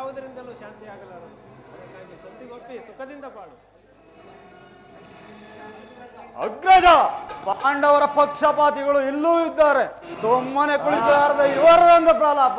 ಯಾವುದರಿಂದಲೂ ಶಾಂತಿ ಆಗಲಾರದು ಅದಕ್ಕಾಗಿ ಸಂಧಿಗೊಪ್ಪಿ ಸುಖದಿಂದ ಬಾಳು ಅಗ್ರಜ ಪಾಂಡವರ ಪಕ್ಷಪಾತಿಗಳು ಇಲ್ಲೂ ಇದ್ದಾರೆ ಸುಮ್ಮನೆ ಕುಳಿತಲಾರದ ಇವರದೊಂದು ಪ್ರಲಾಪ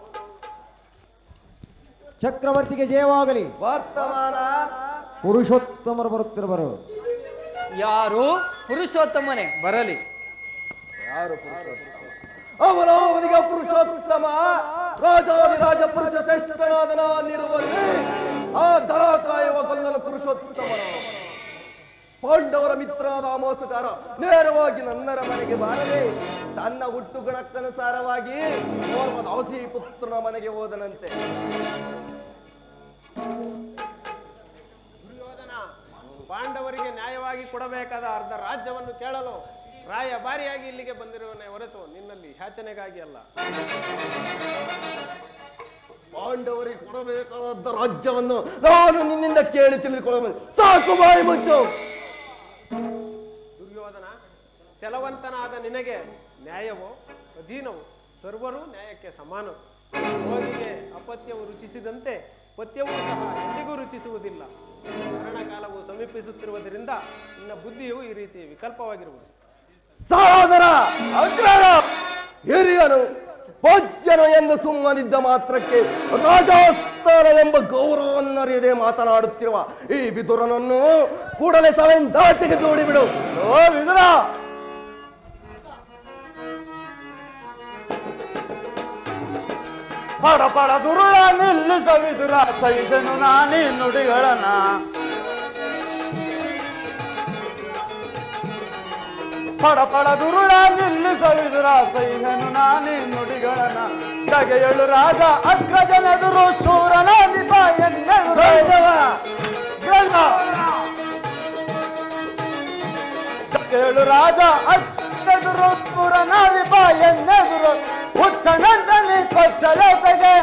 ಚಕ್ರವರ್ತಿಗೆ ಜಯವಾಗಲಿ ವರ್ತಮಾನ ಪುರುಷೋತ್ತಮರು ಬರುತ್ತಿರುವರು ಯಾರು ಪುರುಷೋತ್ತಮನೆ ಬರಲಿ ಯಾರು ಪುರುಷೋತ್ತಮ ಅವನು ಅವನಿಗೆ ಪುರುಷೋತ್ತಮ ರಾಜಾದಿರಾಜ ಪುರುಷ ಶ್ರೇಷ್ಠನಾದ ನಾನಿರುವಲ್ಲಿ ಆ ದರ ಕಾಯುವ ಗೊಲ್ಲನ ಪುರುಷೋತ್ತಮನು ಪಾಂಡವರ ಮಿತ್ರನಾದ ಆ ಮೋಸಗಾರ ನೇರವಾಗಿ ನನ್ನರ ಮನೆಗೆ ಬಾರದೆ ತನ್ನ ಹುಟ್ಟು ಗುಣಕ್ಕನುಸಾರವಾಗಿ ಓರ್ವ ದಾಸಿ ಪುತ್ರನ ಮನೆಗೆ ಹೋದನಂತೆ ದುರ್ಯೋಧನ ಪಾಂಡವರಿಗೆ ನ್ಯಾಯವಾಗಿ ಕೊಡಬೇಕಾದ ಅರ್ಧ ರಾಜ್ಯವನ್ನು ಕೇಳಲು ರಾಯಭಾರಿಯಾಗಿ ಇಲ್ಲಿಗೆ ಬಂದಿರುವನೇ ಹೊರತು ನಿನ್ನಲ್ಲಿ ಯಾಚನೆಗಾಗಿ ಅಲ್ಲ ಪಾಂಡವರಿಗೆ ಕೊಡಬೇಕಾದ ರಾಜ್ಯವನ್ನು ನಾನು ನಿನ್ನಿಂದ ಕೇಳಿ ತಿಳಿದುಕೊಳ್ಳಬೇಕು ಸಾಕು ಬಾಯಿ ಮುಚ್ಚು ದುರ್ಯೋಧನ ಚಲವಂತನಾದ ನಿನಗೆ ನ್ಯಾಯವೋ ಅಧೀನವು ಸರ್ವರೂ ನ್ಯಾಯಕ್ಕೆ ಸಮಾನ ಹೋಗಿಗೆ ಅಪತ್ಯವು ರುಚಿಸಿದಂತೆ ಪಥ್ಯವೂ ಸಹ ಎಂದಿಗೂ ರುಚಿಸುವುದಿಲ್ಲ ಮರಣಕಾಲವು ಸಮೀಪಿಸುತ್ತಿರುವುದರಿಂದ ನಿನ್ನ ಬುದ್ಧಿಯು ಈ ರೀತಿ ವಿಕಲ್ಪವಾಗಿರುವುದು ಸಹೋದರ ಅಗ್ರಹ ಹಿರಿಯನು ಪೂಜ್ಯನು ಎಂದು ಸುಮ್ಮನಿದ್ದ ಮಾತ್ರಕ್ಕೆ ರಾಜಾಸ್ಥಾನ ಎಂಬ ಗೌರವವನ್ನರಿಯದೆ ಮಾತನಾಡುತ್ತಿರುವ ಈ ವಿದುರನನ್ನು ಕೂಡಲೇ ಸವೆಂದಾಟಿಗೆ ದೂಡಿಬಿಡು ಓ ವಿದುರ ಪಡ ಪಡ ದುರುಳ ನಿಲ್ಲಿಸ ವಿದುರ ಸಹಿಸನು ನಾನಿ ನುಡಿಗಳನ್ನ ಪಡ ಪಡ ದುರುಳ ನಿಲ್ಲಿಸ ವಿದುರ ಸಹಿಸನು ನಾನಿ ನುಡಿಗಳನ್ನ ದಗೆಯಳು ರಾಜ ಅಗ್ರಜನೆದುರು ಶೂರನ ನಿಪ ಎನ್ನೆದುರು ಗ್ರಹ ಕೇಳು ರಾಜ ಅಷ್ಟೆದುರು ಪುರನಾದಿಪ ಎನ್ನೆದುರು ಹುಚ್ಚನಂದನಿ ಕೊಚ್ಚಲೇತೆಗೆ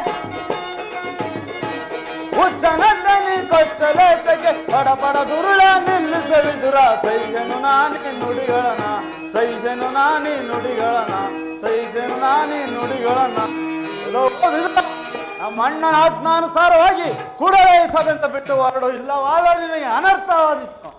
ಹುಚ್ಚನಂದನಿ ಕೊಚ್ಚಲೇತೆಗೆ ಪಡ ಪಡ ದುರುಳ ನಿಲ್ಲಿಸವಿದುರ ಸೈಸೆನು ನಾನಿ ನುಡಿಗಳನ ಸೈಸೆನು ನಾನಿ ನುಡಿಗಳನ ಸೈಸೆನು ನಾನಿ ನುಡಿಗಳನ ಲೋ ವಿದುರ, ನಮ್ಮ ಅಣ್ಣನ ಆತ್ಮಾನುಸಾರವಾಗಿ ಕೂಡಲೇ ಈ ಸಭೆಂತ ಬಿಟ್ಟು ಹೊರಡು ಇಲ್ಲವಾದರೆ ನಿನಗೆ ಅನರ್ಥವಾದಿತ್ತು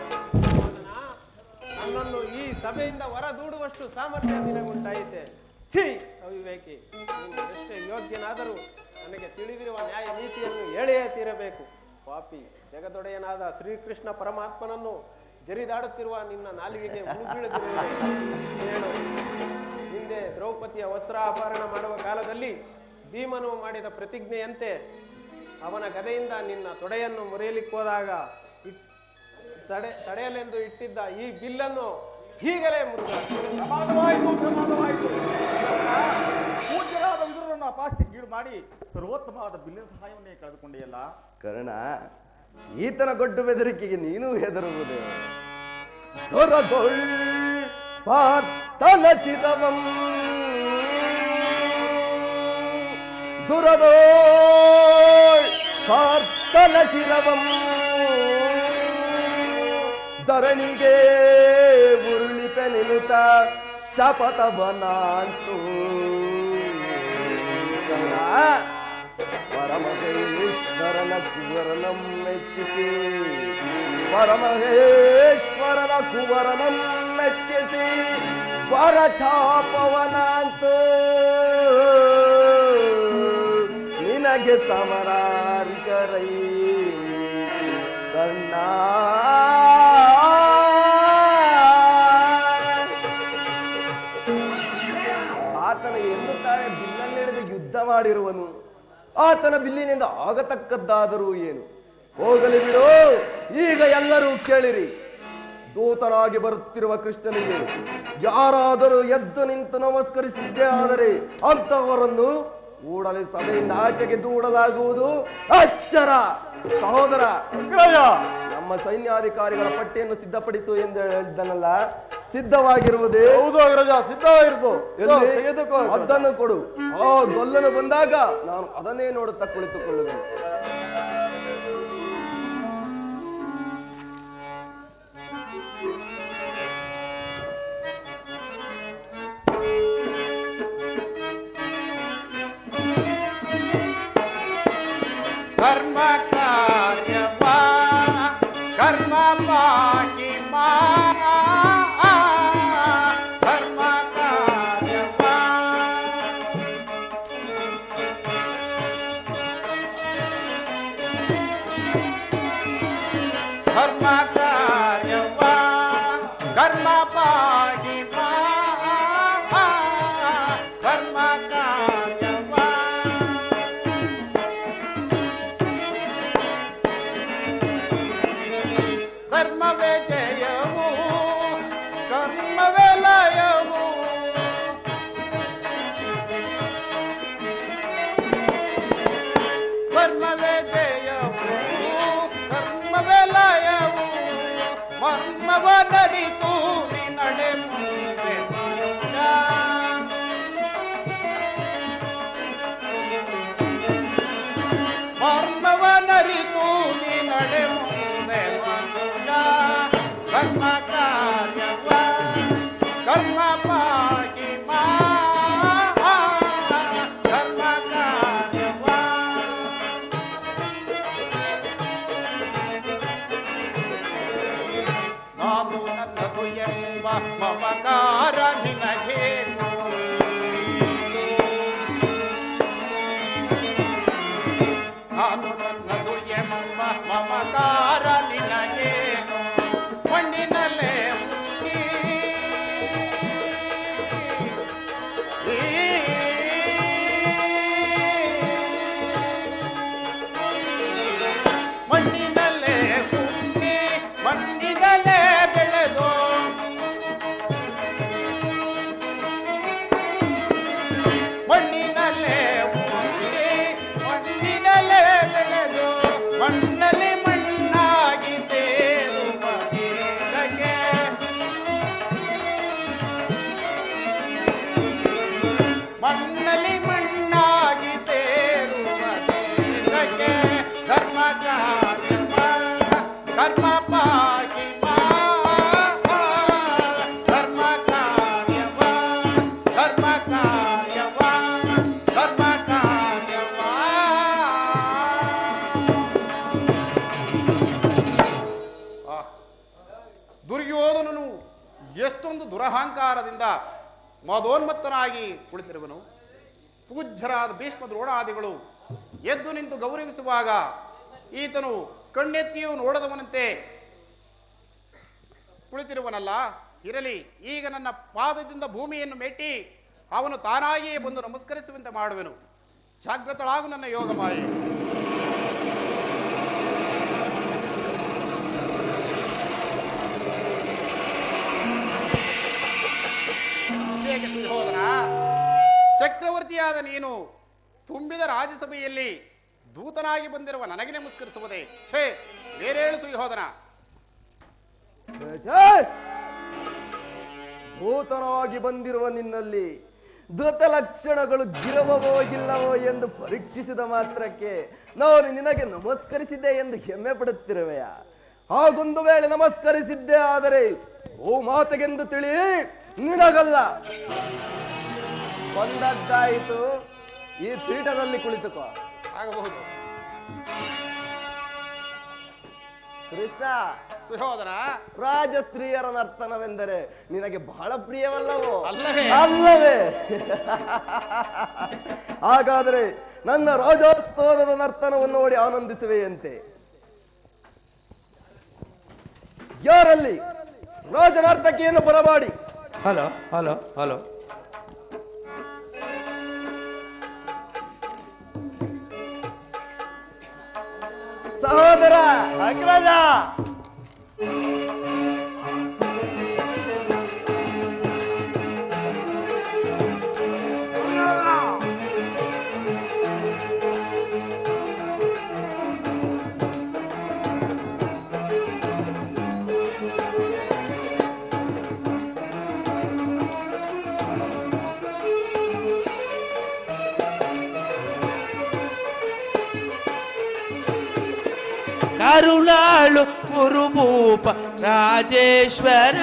ನನ್ನನ್ನು ಈ ಸಭೆಯಿಂದ ಹೊರದೂಡುವಷ್ಟು ಸಾಮರ್ಥ್ಯ ನಿನಗುಂಟಾಯಿತೆ ಛೀ ಅವಿವೇಕಿ ನೀನು ಎಷ್ಟೇ ಯೋಗ್ಯನಾದರೂ ನನಗೆ ತಿಳಿದಿರುವ ನ್ಯಾಯ ನೀತಿಯನ್ನು ಹೇಳಿಯೇ ತೀರಬೇಕು ಪಾಪಿ ಜಗದೊಡೆಯನಾದ ಶ್ರೀಕೃಷ್ಣ ಪರಮಾತ್ಮನನ್ನು ಜರಿದಾಡುತ್ತಿರುವ ನಿನ್ನ ನಾಲಿಗೆಗೆ ಮುಳುಬೀಳದಿರುವೆ ಹೇಳು ಹಿಂದೆ ದ್ರೌಪದಿಯ ವಸ್ತ್ರಾಪಹರಣ ಮಾಡುವ ಕಾಲದಲ್ಲಿ ಭೀಮನು ಮಾಡಿದ ಪ್ರತಿಜ್ಞೆಯಂತೆ ಅವನ ಗದೆಯಿಂದ ನಿನ್ನ ತೊಡೆಯನ್ನು ಮುರಿಯಲಿಕ್ಕೋದಾಗ ಇಟ್- ತಡೆ ತಡೆಯಲೆಂದು ಇಟ್ಟಿದ್ದ ಈ ಬಿಲ್ಲನ್ನು ಈಗಲೇ ಮುರಿದ ಪ್ರಮಾದವಾಯಿತು ಪ್ರಮಾದವಾಯಿತು ಪೂಜ್ಯರಾದ ವಿದುರನ್ನು ಅಪಾಸ್ಯಗೀಡು ಮಾಡಿ ಸರ್ವೋತ್ತಮವಾದ ಬಿಲ್ಲಿನ ಸಹಾಯವನ್ನೇ ಕಳೆದುಕೊಂಡೆಯಲ್ಲ ಕರ್ಣ ಈತನ ಗೊಡ್ಡು ಬೆದರಿಕೆಗೆ ನೀನು ಹೆದರುವುದೇ ದೊರದೊಳ್ ಪಾರ್ಥನ ಚಿರವಂ ದುರದೋಳ್ ಪಾರ್ಥನ ಚಿರವಂ ಧರಣಿಗೆ ಉರುಳಿಪೆ ನಿನುತ ಶಪಥವನಾಂತು ಕರ್ಣ ಪರಮಹೇಶ್ವರನ ಕುವರನಂ ಮೆಚ್ಚಿಸಿ ಪರಮಹೇಶ್ವರನ ಕುವರನಂ ಮೆಚ್ಚಿಸಿ ಪರಚಾಪವನಾಂತು ನಿನಗೆ ಸಮರಾರಿಕರೈ ಕಣ್ಣ ಆತನ ಎನ್ನುತ್ತಾರೆ ಬಿಲ್ಲನ್ನೆಳೆದು ಯುದ್ಧ ಮಾಡಿರುವನು ಆತನ ಬಿಲ್ಲಿನಿಂದ ಆಗತಕ್ಕದ್ದಾದರೂ ಏನು ಹೋಗಲಿ ಬಿಡು ಈಗ ಎಲ್ಲರೂ ಕೇಳಿರಿ ದೂತನಾಗಿ ಬರುತ್ತಿರುವ ಕೃಷ್ಣನಿಗೆ ಯಾರಾದರೂ ಎದ್ದು ನಿಂತು ನಮಸ್ಕರಿಸಿದ್ದೇ ಆದರೆ ಅಂತಹವರನ್ನು ಕೂಡಲೇ ಸಭೆಯಿಂದ ಆಚೆಗೆ ದೂಡಲಾಗುವುದು ಅಚ್ಚರ ಸಹೋದರ ಅಗ್ರಜ ನಮ್ಮ ಸೈನ್ಯಾಧಿಕಾರಿಗಳ ಪಟ್ಟಿಯನ್ನು ಸಿದ್ಧಪಡಿಸು ಎಂದು ಹೇಳಿದ್ದನಲ್ಲ ಸಿದ್ಧವಾಗಿರುವುದೇ ಹೌದು ಅಗ್ರಜ ಸಿದ್ಧವಾಗಿರ್ತು ಇದೋ, ಎಲ್ಲಿ? ತೆಗೆದುಕೋ ಅಗ್ರಜ. ಅದನ್ನು ಕೊಡು ಆ ಗೊಲ್ಲನು ಬಂದಾಗ ನಾನು ಅದನ್ನೇ ನೋಡುತ್ತಾ ಕುಳಿತುಕೊಳ್ಳುವೆನು ಧರ್ಮವೇ ಜಯವು ಧರ್ಮವೇ ಲಯವು ಮರ್ಮವ ನರಿತು ನಡೆ ಮುಂದೆ ಮನುಜ. ಮರ್ಮವ ನರಿತು ನೀ ನಡೆ ಮುಂದೆ ಮನುಜ ಧರ್ಮ ಕಾರ್ಯವ ಕರ್ಮ ಪಾಗಿ ಮಾ ಧರ್ಮ ಕಾರ್ಯವ ನಾನು ನನ್ನದು ಎಂಬ ಮಮಕಾರ ನಿನಗೇನು ನಾನು ನನ್ನದು ಎಂಬ ಮಮಕಾರ ನಿನಗೇನು ಮಣ್ಣಿನಲ್ಲೇ ಹುಟ್ಟಿ ಮಣ್ಣಿನಲ್ಲೇ ಹುಟ್ಟಿ ಮಣ್ಣಿನಲ್ಲೇ ಬೆಳೆದು ಮಣ್ಣಿನಲ್ಲೇ ಹುಟ್ಟಿ ಮಣ್ಣಿನಲ್ಲೇ ಬೆಳೆದು ಮಣ್ಣಲ್ಲಿ ಮಣ್ಣಾಗಿ ಸೇರುವ ದೇಹಕ್ಕೆ ಮಣ್ಣಲ್ಲಿ ಮಣ್ಣಾಗಿ ಸೇರುವ ದೇಹಕ್ಕೆ ಧರ್ಮ ಕಾರ್ಯವ ಕರ್ಮ ಪಾಗಿ ಮಾ ಧರ್ಮ ಕಾರ್ಯವ ಧರ್ಮ ಕಾರ್ಯವ ಧರ್ಮ ಕಾರ್ಯವ ಆಹ್. ದುರ್ಯೋಧನನು ಎಷ್ಟೊಂದು ದುರಹಂಕಾರದಿಂದ ಮದೋನ್ಮತ್ತನಾಗಿ ಕುಳಿತಿರುವನು ಪೂಜ್ಯರಾದ ಭೀಷ್ಮ ದ್ರೋಣಾದಿಗಳು ಎದ್ದು ನಿಂತು ಗೌರವಿಸುವಾಗ ಈತನು ಕಣ್ಣೆತ್ತಿಯೂ ನೋಡದವನಂತೆ ಕುಳಿತಿರುವನಲ್ಲ ಇರಲಿ ಈಗ ನನ್ನ ಪಾದದಿಂದ ಭೂಮಿಯನ್ನು ಮೆಟ್ಟಿ ಅವನು ತಾನಾಗಿಯೇ ಬಂದು ನಮಸ್ಕರಿಸುವಂತೆ ಮಾಡುವೆನು ಜಾಗ್ರತಳಾಗು ನನ್ನ ಯೋಗಮಾಯೆ ಹೇಗೆ ಸುಯೋಧನ ಚಕ್ರವರ್ತಿಯಾದ ನೀನು ತುಂಬಿದ ರಾಜ್ಯಸಭೆಯಲ್ಲಿ ದೂತನಾಗಿ ಬಂದಿರುವ ನನಗೆ ನಮಸ್ಕರಿಸುವುದೇ ಛೇ ಬೇರೆ ಹೇಳು ಸುಯೋಧನ ಛೇ! ಭೂತನಾಗಿ ಬಂದಿರುವ ನಿನ್ನಲ್ಲಿ ದೂತ ಲಕ್ಷಣಗಳು ಗಿರವವೋ ಇಲ್ಲವೋ ಎಂದು ಪರೀಕ್ಷಿಸಿದ ಮಾತ್ರಕ್ಕೆ ನಾನು ನಿನಗೆ ನಮಸ್ಕರಿಸಿದ್ದೆ ಎಂದು ಹೆಮ್ಮೆ ಪಡುತ್ತಿರುವೆಯ ಹಾಗೊಂದು ವೇಳೆ ನಮಸ್ಕರಿಸಿದ್ದೆ ಆದರೆ ಓ ಮಾತೆಗೆಂದು ತಿಳಿ ನಿನಗಲ್ಲ ಬಂದದ್ದಾಯಿತು ಈ ಪೀಠದಲ್ಲಿ ಕುಳಿತುಕೋ ಆಗಬಹುದು ಕೃಷ್ಣ ಸುಯೋಧನ ರಾಜ ಸ್ತ್ರೀಯರ ನರ್ತನವೆಂದರೆ ನಿನಗೆ ಬಹಳ ಪ್ರಿಯವಲ್ಲವೋ ಅಲ್ಲವೇ? ಅಲ್ಲವೇ ಹಾಗಾದರೆ ನನ್ನ ರಾಜೋತ್ಸವದ ನರ್ತನವನ್ನು ನೋಡಿ ಆನಂದಿಸುವೆಯಂತೆ ಯಾರಲ್ಲಿ ರಾಜನರ್ತಕಿಯನ್ನು ಬರಮಾಡಿ ಹಲೋ ಹಲೋ ಹಲೋ ಸಹೋದರ ಅಗ್ರಜ ಕರುಣಾಳು ಕುರುಭೂಪ ರಾಜೇಶ್ವರ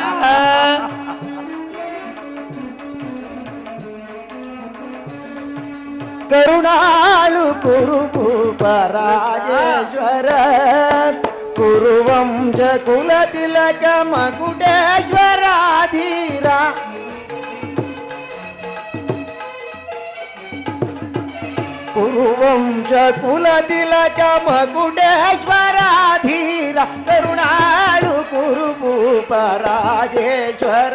ಕರುಣಾಳು ಕುರುಭೂಪ ರಾಜೇಶ್ವರ ಕುರುವಂಶ ಕುಲ ತಿಲಕ ಮಗುಡೇಶ್ವರಾಧೀರ ಕುರುವಂಶ ಕುಲ ತಿಲಕ ಮಗುಡೇಶ್ವರಾಧೀರ ಕರುಣಾಳು ಕುರುಭೂಪ ರಾಜೇಶ್ವರ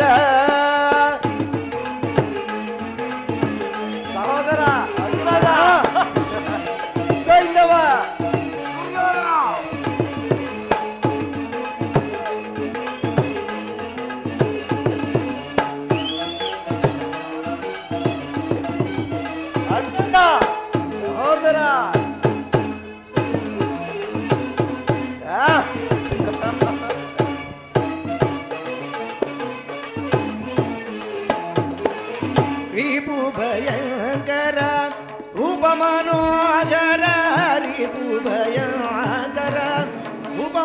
ಸಹೋದರ ಅಗ್ರಜ ಸೈಂಧವ ಸಹೋದರ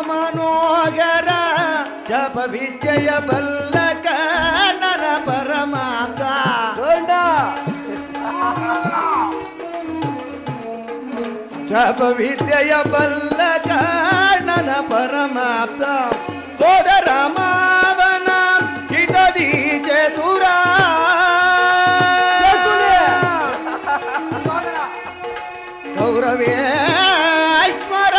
ಮನೋಗರ ಜಪ ವಿದ್ಯೆಯ ಬಲ್ಲಕ ನನ ಪರಮಾತ ಗಂಡ ಜಪ ವಿದ್ಯೆಯ ಬಲ್ಲಕ ನನ ಪರಮಾಪ್ತ ಸೋದರ ಮಾವನ ಹಿತದಿ ಚತುರ ಗೌರವೇಶ್ವರ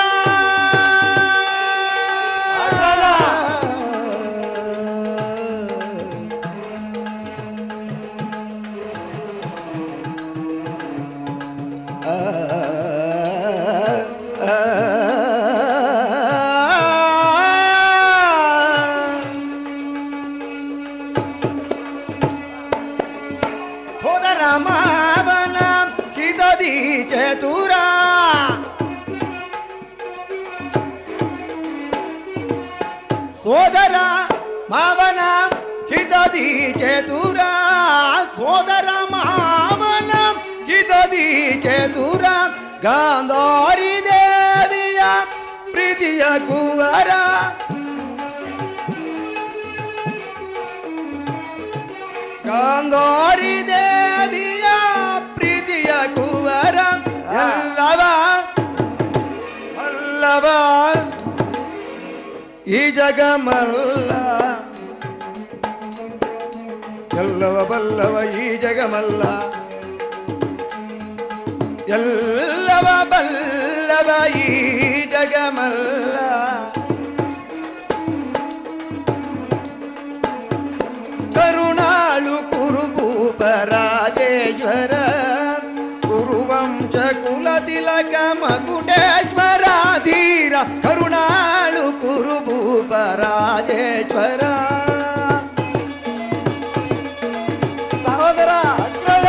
ಸೋದರ ಮಾವನ ಹಿತದಿ ಚತುರ ಸೋದರ ಮಾವನ ಹಿತದಿ ಚತುರ ಸೋದರ ಮಾವನ ಹಿತದಿ ಚತುರ ಗಾಂಧಾರಿ ದೇವಿಯ ಪ್ರೀತಿಯ ಕುವರ ಗಾಂಧಾರಿ ದೇವಿಯ ಪ್ರೀತಿಯ ಕುವರ ಎಲ್ಲವ ಅಲ್ಲವ ಈ ಜಗಮಲ್ಲ ಎಲ್ಲವ ಬಲ್ಲವ ಈ ಜಗಮಲ್ಲ ಎಲ್ಲವ ಬಲ್ಲವ ಈ ಜಗಮಲ್ಲ ಕರುಣಾಳು ಕುರುಭೂಪ ರಾಜೇಶ್ವರ ಕುರುವಂಶ ಕುಲ ತಿಲಕ ಮಕುಟೇಶ್ವರ ಧೀರ ಕರುಣಾಳು ಕುರುಭೂಪ ರಾಜೇಶ್ವರ ಸಹೋದರ ಅಗ್ರಜ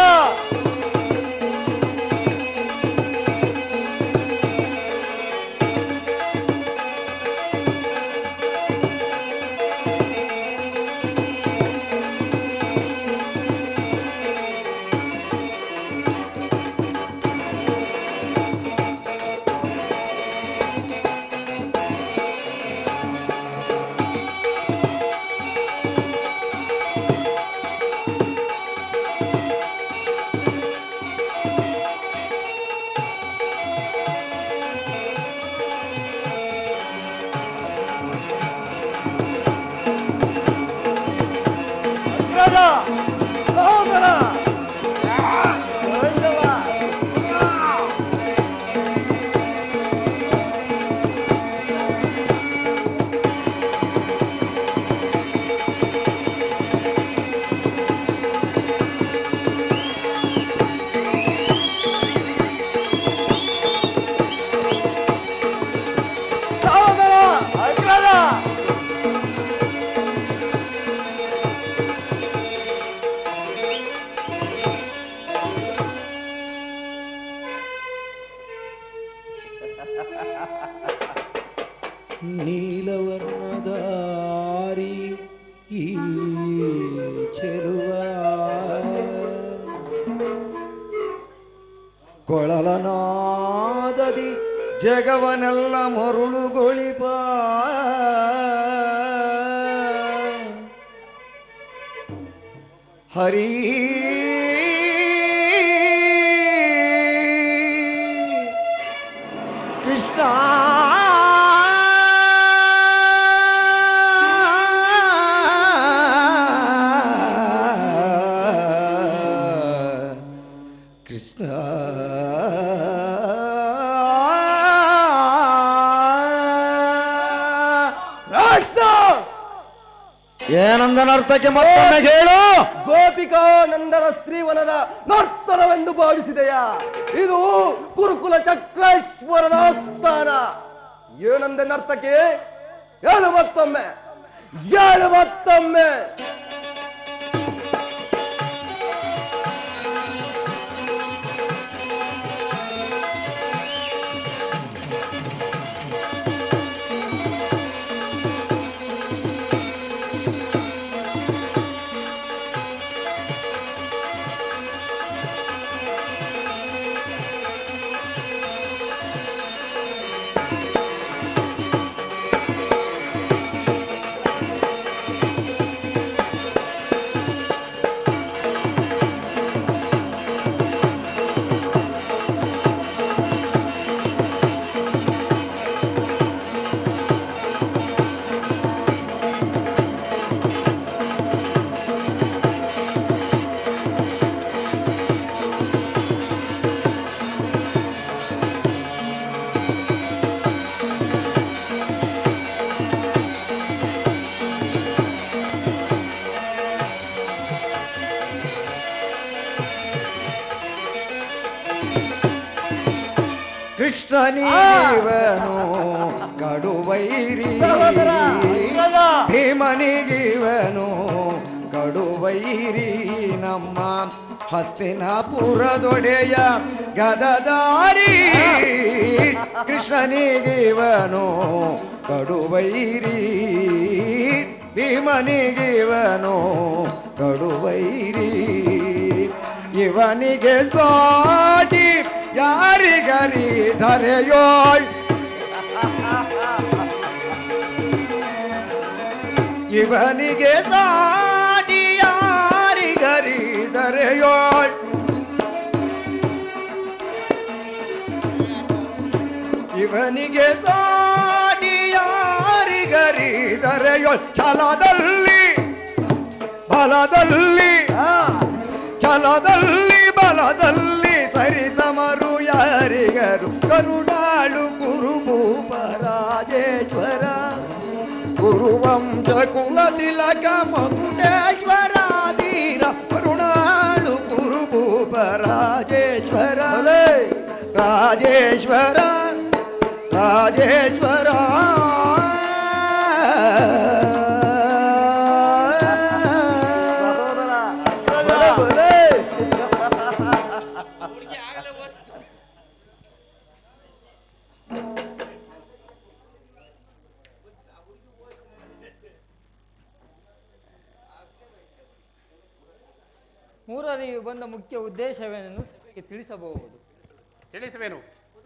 ಅಗ್ರಜ ಸಹೋದರ ಗಂಡವ. ಸಹೋದರ ಅಗ್ರಜ ನೀಲವರ್ಣದಾರಿ ಈ ಚೆಲುವ ಕೊಳಲನಾದದಿ ಜಗವನೆಲ್ಲ ಮರುಳುಗೊಳಿಪ ಹರಿ ಕೃಷ್ಣ ಕೃಷ್ಣ ಕೃಷ್ಣ ಏನಂದನ ಅರ್ಥಕ್ಕೆ ಮತ್ತೊಮ್ಮೆ ಹೇಳು ಗೋಪಿಕಾನಂದರ ಸ್ತ್ರೀವನದ ನರ್ತನವೆಂದು ಭಾವಿಸಿದೆಯಾ ಇದು ಕುರುಕುಲ ಚಕ್ರೇಶ್ವರದ ಆಸ್ಥಾನ ಏನಂದೆ ನರ್ತಕ್ಕೆ ಹೇಳು ಮತ್ತೊಮ್ಮೆ ಹೇಳು ಮತ್ತೊಮ್ಮೆ ಕೃಷ್ಣನಿಗಿವನು ಕಡುವೈರಿ ಭೀಮನಿಗಿವನು ಕಡುವೈರಿ ನಮ್ಮ ಹಸ್ತಿನಾಪುರದೊಡೆಯ ಗದದಾರಿ ಕೃಷ್ಣನಿಗಿವನು ಕಡುವೈರಿ ಭೀಮನಿಗಿವನು ಕಡುವೈರಿ ಇವನಿಗೆ ಸಾಟಿ ಯಾರಿಗರಿ ಧರೆಯೋಳ್ ಇವನಿಗೆ ಸಾಟಿ ಯಾರಿಗರಿ ಧರೆಯೋಳ್ ಇವನಿಗೆ ಸಾಟಿ ಯಾರಿಗರಿ ಧರೆಯೋಳ್ ಛಲದಲ್ಲಿ ಬಲದಲ್ಲಿ ಛಲದಲ್ಲಿ ಬಲದಲ್ಲಿ ಸರಿಸಮರು ಯಾರಿಗರು ಕರುಣಾಳು ಕುರುಭೂಪ ರಾಜೇಶ್ವರ ಗುರುವಂಶ ಕುಲ ತಿಲಕ ಮಗುಟೇಶ್ವರ ಧೀರ ಕರುಣಾಳು ಕುರುಭೂಪ ರಾಜೇಶ್ವರ ರಾಜೇಶ್ವರ ರಾಜೇಶ್ವರ ಬಲೆ, ಬಲೆ. ಮೂರರಿಯು ಬಂದ ಮುಖ್ಯ ಉದ್ದೇಶವೇನೆಂದು ಸಭೆಗೆ ತಿಳಿಸಬಹುದು ತಿಳಿಸುವೆನು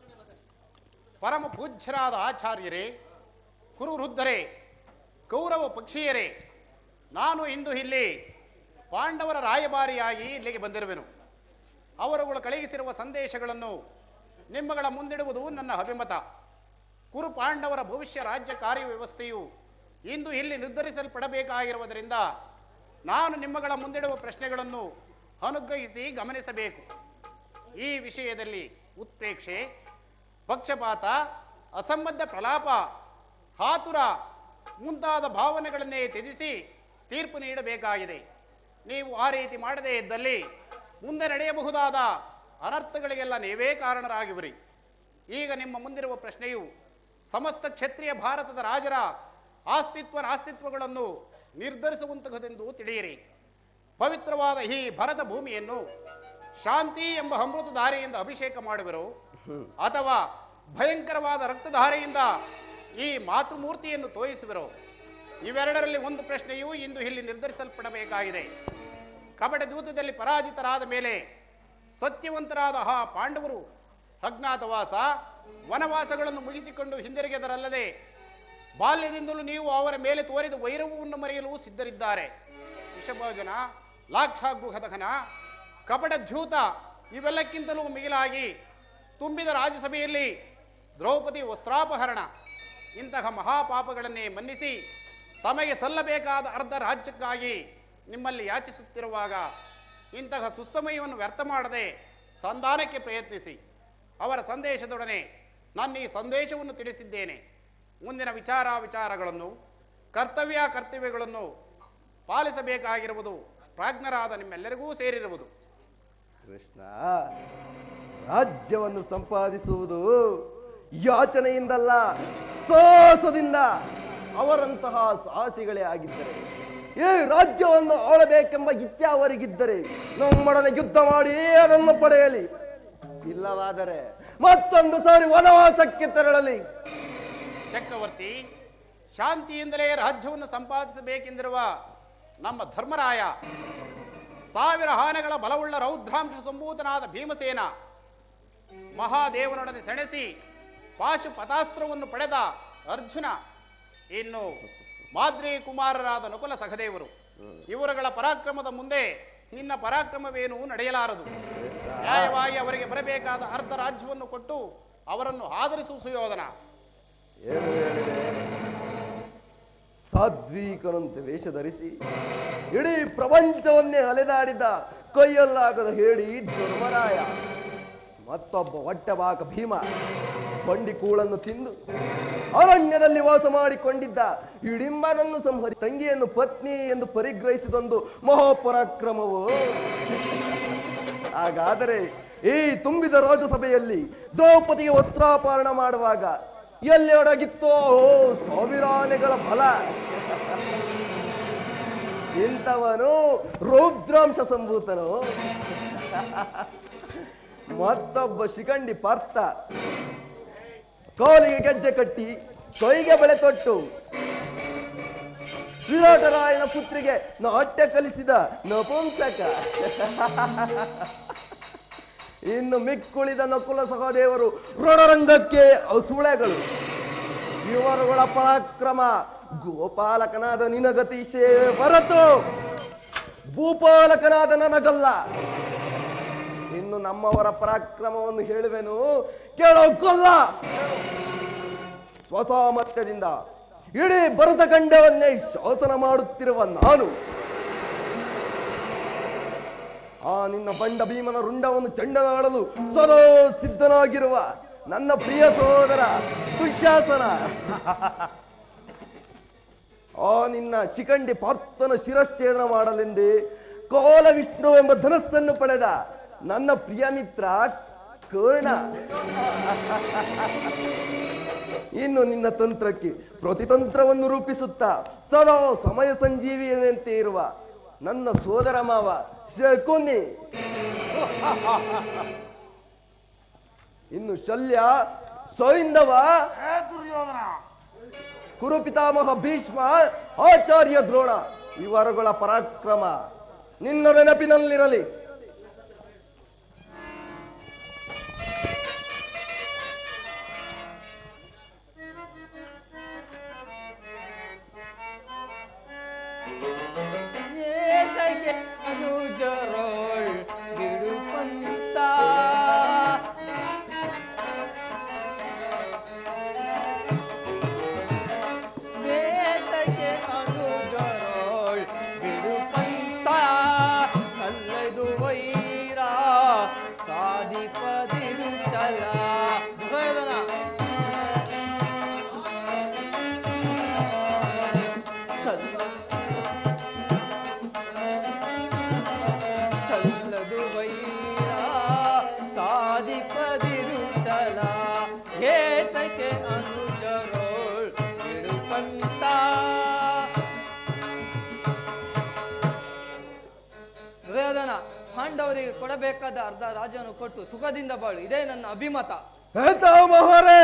ಪರಮ ಪೂಜ್ಯರಾದ ಆಚಾರ್ಯರೇ ಕುರುವೃದ್ಧರೇ ಕೌರವ ಪಕ್ಷೀಯರೇ ನಾನು ಇಂದು ಇಲ್ಲಿ ಪಾಂಡವರ ರಾಯಭಾರಿಯಾಗಿ ಇಲ್ಲಿಗೆ ಬಂದಿರುವೆನು ಅವರುಗಳು ಕಳುಹಿಸಿರುವ ಸಂದೇಶಗಳನ್ನು ನಿಮ್ಮಗಳ ಮುಂದಿಡುವುದು ನನ್ನ ಅಭಿಮತ ಕುರು ಪಾಂಡವರ ಭವಿಷ್ಯ ರಾಜ್ಯ ಕಾರ್ಯವ್ಯವಸ್ಥೆಯು ಇಂದು ಇಲ್ಲಿ ನಿರ್ಧರಿಸಲ್ಪಡಬೇಕಾಗಿರುವುದರಿಂದ ನಾನು ನಿಮ್ಮಗಳ ಮುಂದಿಡುವ ಪ್ರಶ್ನೆಗಳನ್ನು ಅನುಗ್ರಹಿಸಿ ಗಮನಿಸಬೇಕು ಈ ವಿಷಯದಲ್ಲಿ ಉತ್ಪ್ರೇಕ್ಷೆ ಪಕ್ಷಪಾತ ಅಸಂಬದ್ಧ ಪ್ರಲಾಪ ಹಾತುರ ಮುಂತಾದ ಭಾವನೆಗಳನ್ನೇ ತ್ಯಜಿಸಿ ತೀರ್ಪು ನೀಡಬೇಕಾಗಿದೆ ನೀವು ಆ ರೀತಿ ಮಾಡದೇ ಇದ್ದಲ್ಲಿ ಮುಂದೆ ನಡೆಯಬಹುದಾದ ಅನರ್ಥಗಳಿಗೆಲ್ಲ ನೀವೇ ಕಾರಣರಾಗಿವಿರಿ ಈಗ ನಿಮ್ಮ ಮುಂದಿರುವ ಪ್ರಶ್ನೆಯು ಸಮಸ್ತ ಕ್ಷತ್ರಿಯ ಭಾರತದ ರಾಜರ ಆಸ್ತಿತ್ವ ನಾಸ್ತಿತ್ವಗಳನ್ನು ನಿರ್ಧರಿಸುವಂತಹದೆಂದು ತಿಳಿಯಿರಿ ಪವಿತ್ರವಾದ ಈ ಭರತ ಭೂಮಿಯನ್ನು ಶಾಂತಿ ಎಂಬ ಅಮೃತಧಾರೆಯಿಂದ ಅಭಿಷೇಕ ಮಾಡುವರು ಅಥವಾ ಭಯಂಕರವಾದ ರಕ್ತಧಾರೆಯಿಂದ ಈ ಮಾತೃಮೂರ್ತಿಯನ್ನು ತೋರಿಸುವರು ಇವೆರಡರಲ್ಲಿ ಒಂದು ಪ್ರಶ್ನೆಯು ಇಂದು ಇಲ್ಲಿ ನಿರ್ಧರಿಸಲ್ಪಡಬೇಕಾಗಿದೆ ಕಪಟ ದೂತದಲ್ಲಿ ಪರಾಜಿತರಾದ ಮೇಲೆ ಸತ್ಯವಂತರಾದ ಆ ಪಾಂಡವರು ಅಜ್ಞಾತವಾಸ ವನವಾಸಗಳನ್ನು ಮುಗಿಸಿಕೊಂಡು ಹಿಂದಿರುಗಿದರಲ್ಲದೆ ಬಾಲ್ಯದಿಂದಲೂ ನೀವು ಅವರ ಮೇಲೆ ತೋರಿದ ವೈರವವನ್ನು ಮರೆಯಲು ಸಿದ್ಧರಿದ್ದಾರೆ ವಿಷಭೋಜನ ಲಾಕ್ಷಾಗೃಹದಹನ ಕಪಟ ದ್ಯೂತ ಇವೆಲ್ಲಕ್ಕಿಂತಲೂ ಮಿಗಿಲಾಗಿ ತುಂಬಿದ ರಾಜ್ಯಸಭೆಯಲ್ಲಿ ದ್ರೌಪದಿ ವಸ್ತ್ರಾಪಹರಣ ಇಂತಹ ಮಹಾಪಾಪಗಳನ್ನೇ ಮನ್ನಿಸಿ ತಮಗೆ ಸಲ್ಲಬೇಕಾದ ಅರ್ಧ ರಾಜ್ಯಕ್ಕಾಗಿ ನಿಮ್ಮಲ್ಲಿ ಯಾಚಿಸುತ್ತಿರುವಾಗ ಇಂತಹ ಸುಸಮಯವನ್ನು ವ್ಯರ್ಥ ಮಾಡದೆ ಸಂಧಾನಕ್ಕೆ ಪ್ರಯತ್ನಿಸಿ ಅವರ ಸಂದೇಶದೊಡನೆ ನಾನು ಈ ಸಂದೇಶವನ್ನು ತಿಳಿಸಿದ್ದೇನೆ ಮುಂದಿನ ವಿಚಾರ ವಿಚಾರಗಳನ್ನು ಕರ್ತವ್ಯ ಕರ್ತವ್ಯಗಳನ್ನು ಪಾಲಿಸಬೇಕಾಗಿರುವುದು ಪ್ರಾಜ್ಞರಾದ ನಿಮ್ಮೆಲ್ಲರಿಗೂ ಸೇರಿರುವುದು ಕೃಷ್ಣ ರಾಜ್ಯವನ್ನು ಸಂಪಾದಿಸುವುದು ಯಾಚನೆಯಿಂದಲ್ಲ ಸಾಹಸದಿಂದ ಅವರಂತಹ ಸಾಹಸಿಗಳೇ ಆಗಿದ್ದರೆ ಈ ರಾಜ್ಯವನ್ನು ಆಳಬೇಕೆಂಬ ಇಚ್ಛೆ ಅವರಿಗಿದ್ದರೆ ನಮ್ಮೊಡನೆ ಯುದ್ಧ ಮಾಡಿ ಅದನ್ನು ಪಡೆಯಲಿ ಇಲ್ಲವಾದರೆ ಮತ್ತೊಂದು ಸಾರಿ ವನವಾಸಕ್ಕೆ ತೆರಳಲಿ ಚಕ್ರವರ್ತಿ ಶಾಂತಿಯಿಂದಲೇ ರಾಜ್ಯವನ್ನು ಸಂಪಾದಿಸಬೇಕೆಂದಿರುವ ನಮ್ಮ ಧರ್ಮರಾಯ ಸಾವಿರ ಆನೆಗಳ ಬಲವುಳ್ಳ ರೌದ್ರಾಂಶ ಸಂಭೂತನಾದ ಭೀಮಸೇನ ಮಹಾದೇವನೊಡನೆ ಸೆಣಸಿ ಪಾಶುಪತಾಸ್ತ್ರವನ್ನು ಪಡೆದ ಅರ್ಜುನ ಇನ್ನು ಮಾದ್ರಿ ಕುಮಾರರಾದ ನಕುಲ ಸಹದೇವರು ಇವರುಗಳ ಪರಾಕ್ರಮದ ಮುಂದೆ ನಿನ್ನ ಪರಾಕ್ರಮವೇನು ನಡೆಯಲಾರದು ನ್ಯಾಯವಾಗಿ ಅವರಿಗೆ ಬರಬೇಕಾದ ಅರ್ಧ ರಾಜ್ಯವನ್ನು ಕೊಟ್ಟು ಅವರನ್ನು ಆಧರಿಸುವ ಸುಯೋಧನ ಏನು ಹೇಳಿದೆ ಸಾಧ್ವೀಕನಂತೆ ವೇಷ ಧರಿಸಿ ಇಡೀ ಪ್ರಪಂಚವನ್ನೇ ಅಲೆದಾಡಿದ ಕೈಯಲ್ಲಾಗದ ಹೇಳಿ ಧರ್ಮರಾಯ ಮತ್ತೊಬ್ಬ ಹೊಟ್ಟೆಬಾಕ ಭೀಮ ಬಂಡಿಕೂಳನ್ನು ತಿಂದು ಅರಣ್ಯದಲ್ಲಿ ವಾಸ ಮಾಡಿಕೊಂಡಿದ್ದ ಹಿಡಿಂಬನನ್ನು ಸಂಹರಿ ತಂಗಿಯನ್ನು ಪತ್ನಿ ಎಂದು ಪರಿಗ್ರಹಿಸಿದೊಂದು ಮಹೋಪರಾಕ್ರಮವು ಹಾಗಾದರೆ ಈ ತುಂಬಿದ ರಾಜಸಭೆಯಲ್ಲಿ ದ್ರೌಪದಿಗೆ ವಸ್ತ್ರಾಪರಣ ಮಾಡುವಾಗ ಎಲ್ಲಿ ಒಡಗಿತ್ತೋ ಓ ಸಾವಿರಾನೆಗಳ ಬಲ ಇಂಥವನು ರೌದ್ರಾಂಶ ಸಂಭೂತನು ಮತ್ತೊಬ್ಬ ಶಿಖಂಡಿ ಪಾರ್ಥ ಕೋಲಿಗೆ ಗೆಜ್ಜೆ ಕಟ್ಟಿ ಕೈಗೆ ಬಳೆ ತೊಟ್ಟು ವಿರಾಟರಾಯನ ಪುತ್ರಿಗೆ ನಾಟ್ಯ ಕಲಿಸಿದ ನಪುಂಸಕ ಇನ್ನು ಮಿಕ್ಕುಳಿದ ನಕುಲ ಸಹದೇವರು ರಣರಂಗಕ್ಕೆ ಅಸುಳೆಗಳು ಇವರುಗಳ ಪರಾಕ್ರಮ ಗೋಪಾಲಕನಾದ ನಿನಗತೀಶೇ ಹೊರತು ಭೂಪಾಲಕನಾದ ನನಗಲ್ಲ ಇನ್ನು ನಮ್ಮವರ ಪರಾಕ್ರಮವನ್ನು ಹೇಳುವೆನು ಕೇಳೋ ಕೊಲ್ಲ ಸ್ವಸಾಮರ್ಥ್ಯದಿಂದ ಇಡೀ ಭರತ ಖಂಡವನ್ನೇ ಶಾಸನ ಮಾಡುತ್ತಿರುವ ನಾನು ಆ ನಿನ್ನ ಬಂಡ ಭೀಮನ ರುಂಡವನ್ನು ಚಂಡನಾಡಲು ಸದಾ ಸಿದ್ಧನಾಗಿರುವ ನನ್ನ ಪ್ರಿಯ ಸಹೋದರ ದುಶ್ಯಾಸನ ಆ ನಿನ್ನ ಶಿಖಂಡಿ ಪಾರ್ಥನ ಶಿರಶ್ಛೇದನ ಮಾಡಲೆಂದೇ ಕೋಲ ವಿಷ್ಣು ಎಂಬ ಧನಸ್ಸನ್ನು ಪಡೆದ ನನ್ನ ಪ್ರಿಯ ಮಿತ್ರ ಕರ್ಣ ಇನ್ನು ನಿನ್ನ ತಂತ್ರಕ್ಕೆ ಪ್ರತಿತಂತ್ರವನ್ನು ರೂಪಿಸುತ್ತಾ ಸದಾ ಸಮಯ ಸಂಜೀವಿಯಂತೆ ಇರುವ ನನ್ನ ಸೋದರ ಮಾವ ಶಕುನಿ ಇನ್ನು ಶಲ್ಯ ಸೈಂಧವ ಕುರುಪಿತಾಮಹ ಭೀಷ್ಮ ಆಚಾರ್ಯ ದ್ರೋಣ ಇವರುಗಳ ಪರಾಕ್ರಮ ನಿನ್ನ ನೆನಪಿನಲ್ಲಿರಲಿ ಏತಕ್ಕೆ ಅನುಜರೋಳ್ ಬಿಡುಪಂತ ಏತಕ್ಕೆ ಅನುಜರೋಳ್ ಬಿಡುಪಂತ ಕಲ್ಲದು ವೈರ ಸಾಧಿಪದಿರುತ್ತಲ ದುರ್ಯೋಧನ ಚಲ್ಲದು ವೈರ ಸಾಧಿಪದಿರುತ್ತಲ ಏತಕ್ಕೆ ಅನುಜರೋಳ್ ಬಿಡುಪಂತ ದುರ್ಯೋಧನ ಪಾಂಡವರಿಗೆ ಕೊಡಬೇಕಾದ ಅರ್ಧ ರಾಜ್ಯವನ್ನು ಕೊಟ್ಟು ಸುಖದಿಂದ ಬಾಳು ಇದೇ ನನ್ನ ಅಭಿಮತ ಮಹರೇ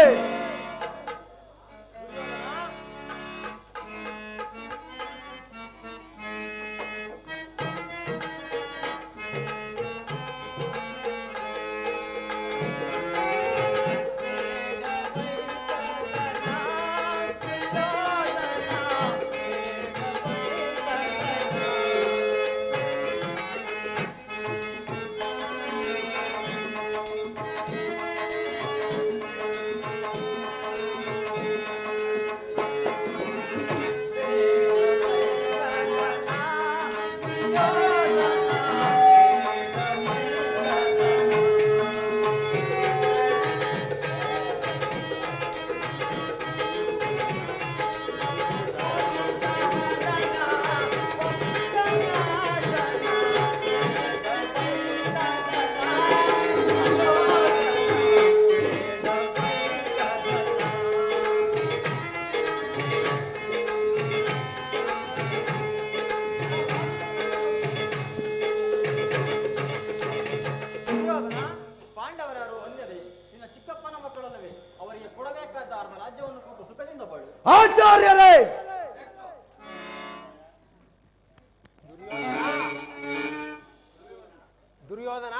ದುರ್ಯೋಧನ ಪಾಂಡವರಾರು ಒಂದವೇ ನಿನ್ನ ಚಿಕ್ಕಪ್ಪನ ಮಕ್ಕಳಲ್ಲವೇ ಅವರಿಗೆ ಕೊಡಬೇಕಾದ ಅರ್ಧ ರಾಜ್ಯವನ್ನು ಕೊಟ್ಟು ಸುಖದಿಂದ ಬಾಳು ಆಚಾರ್ಯರೇ ದುರ್ಯೋಧನ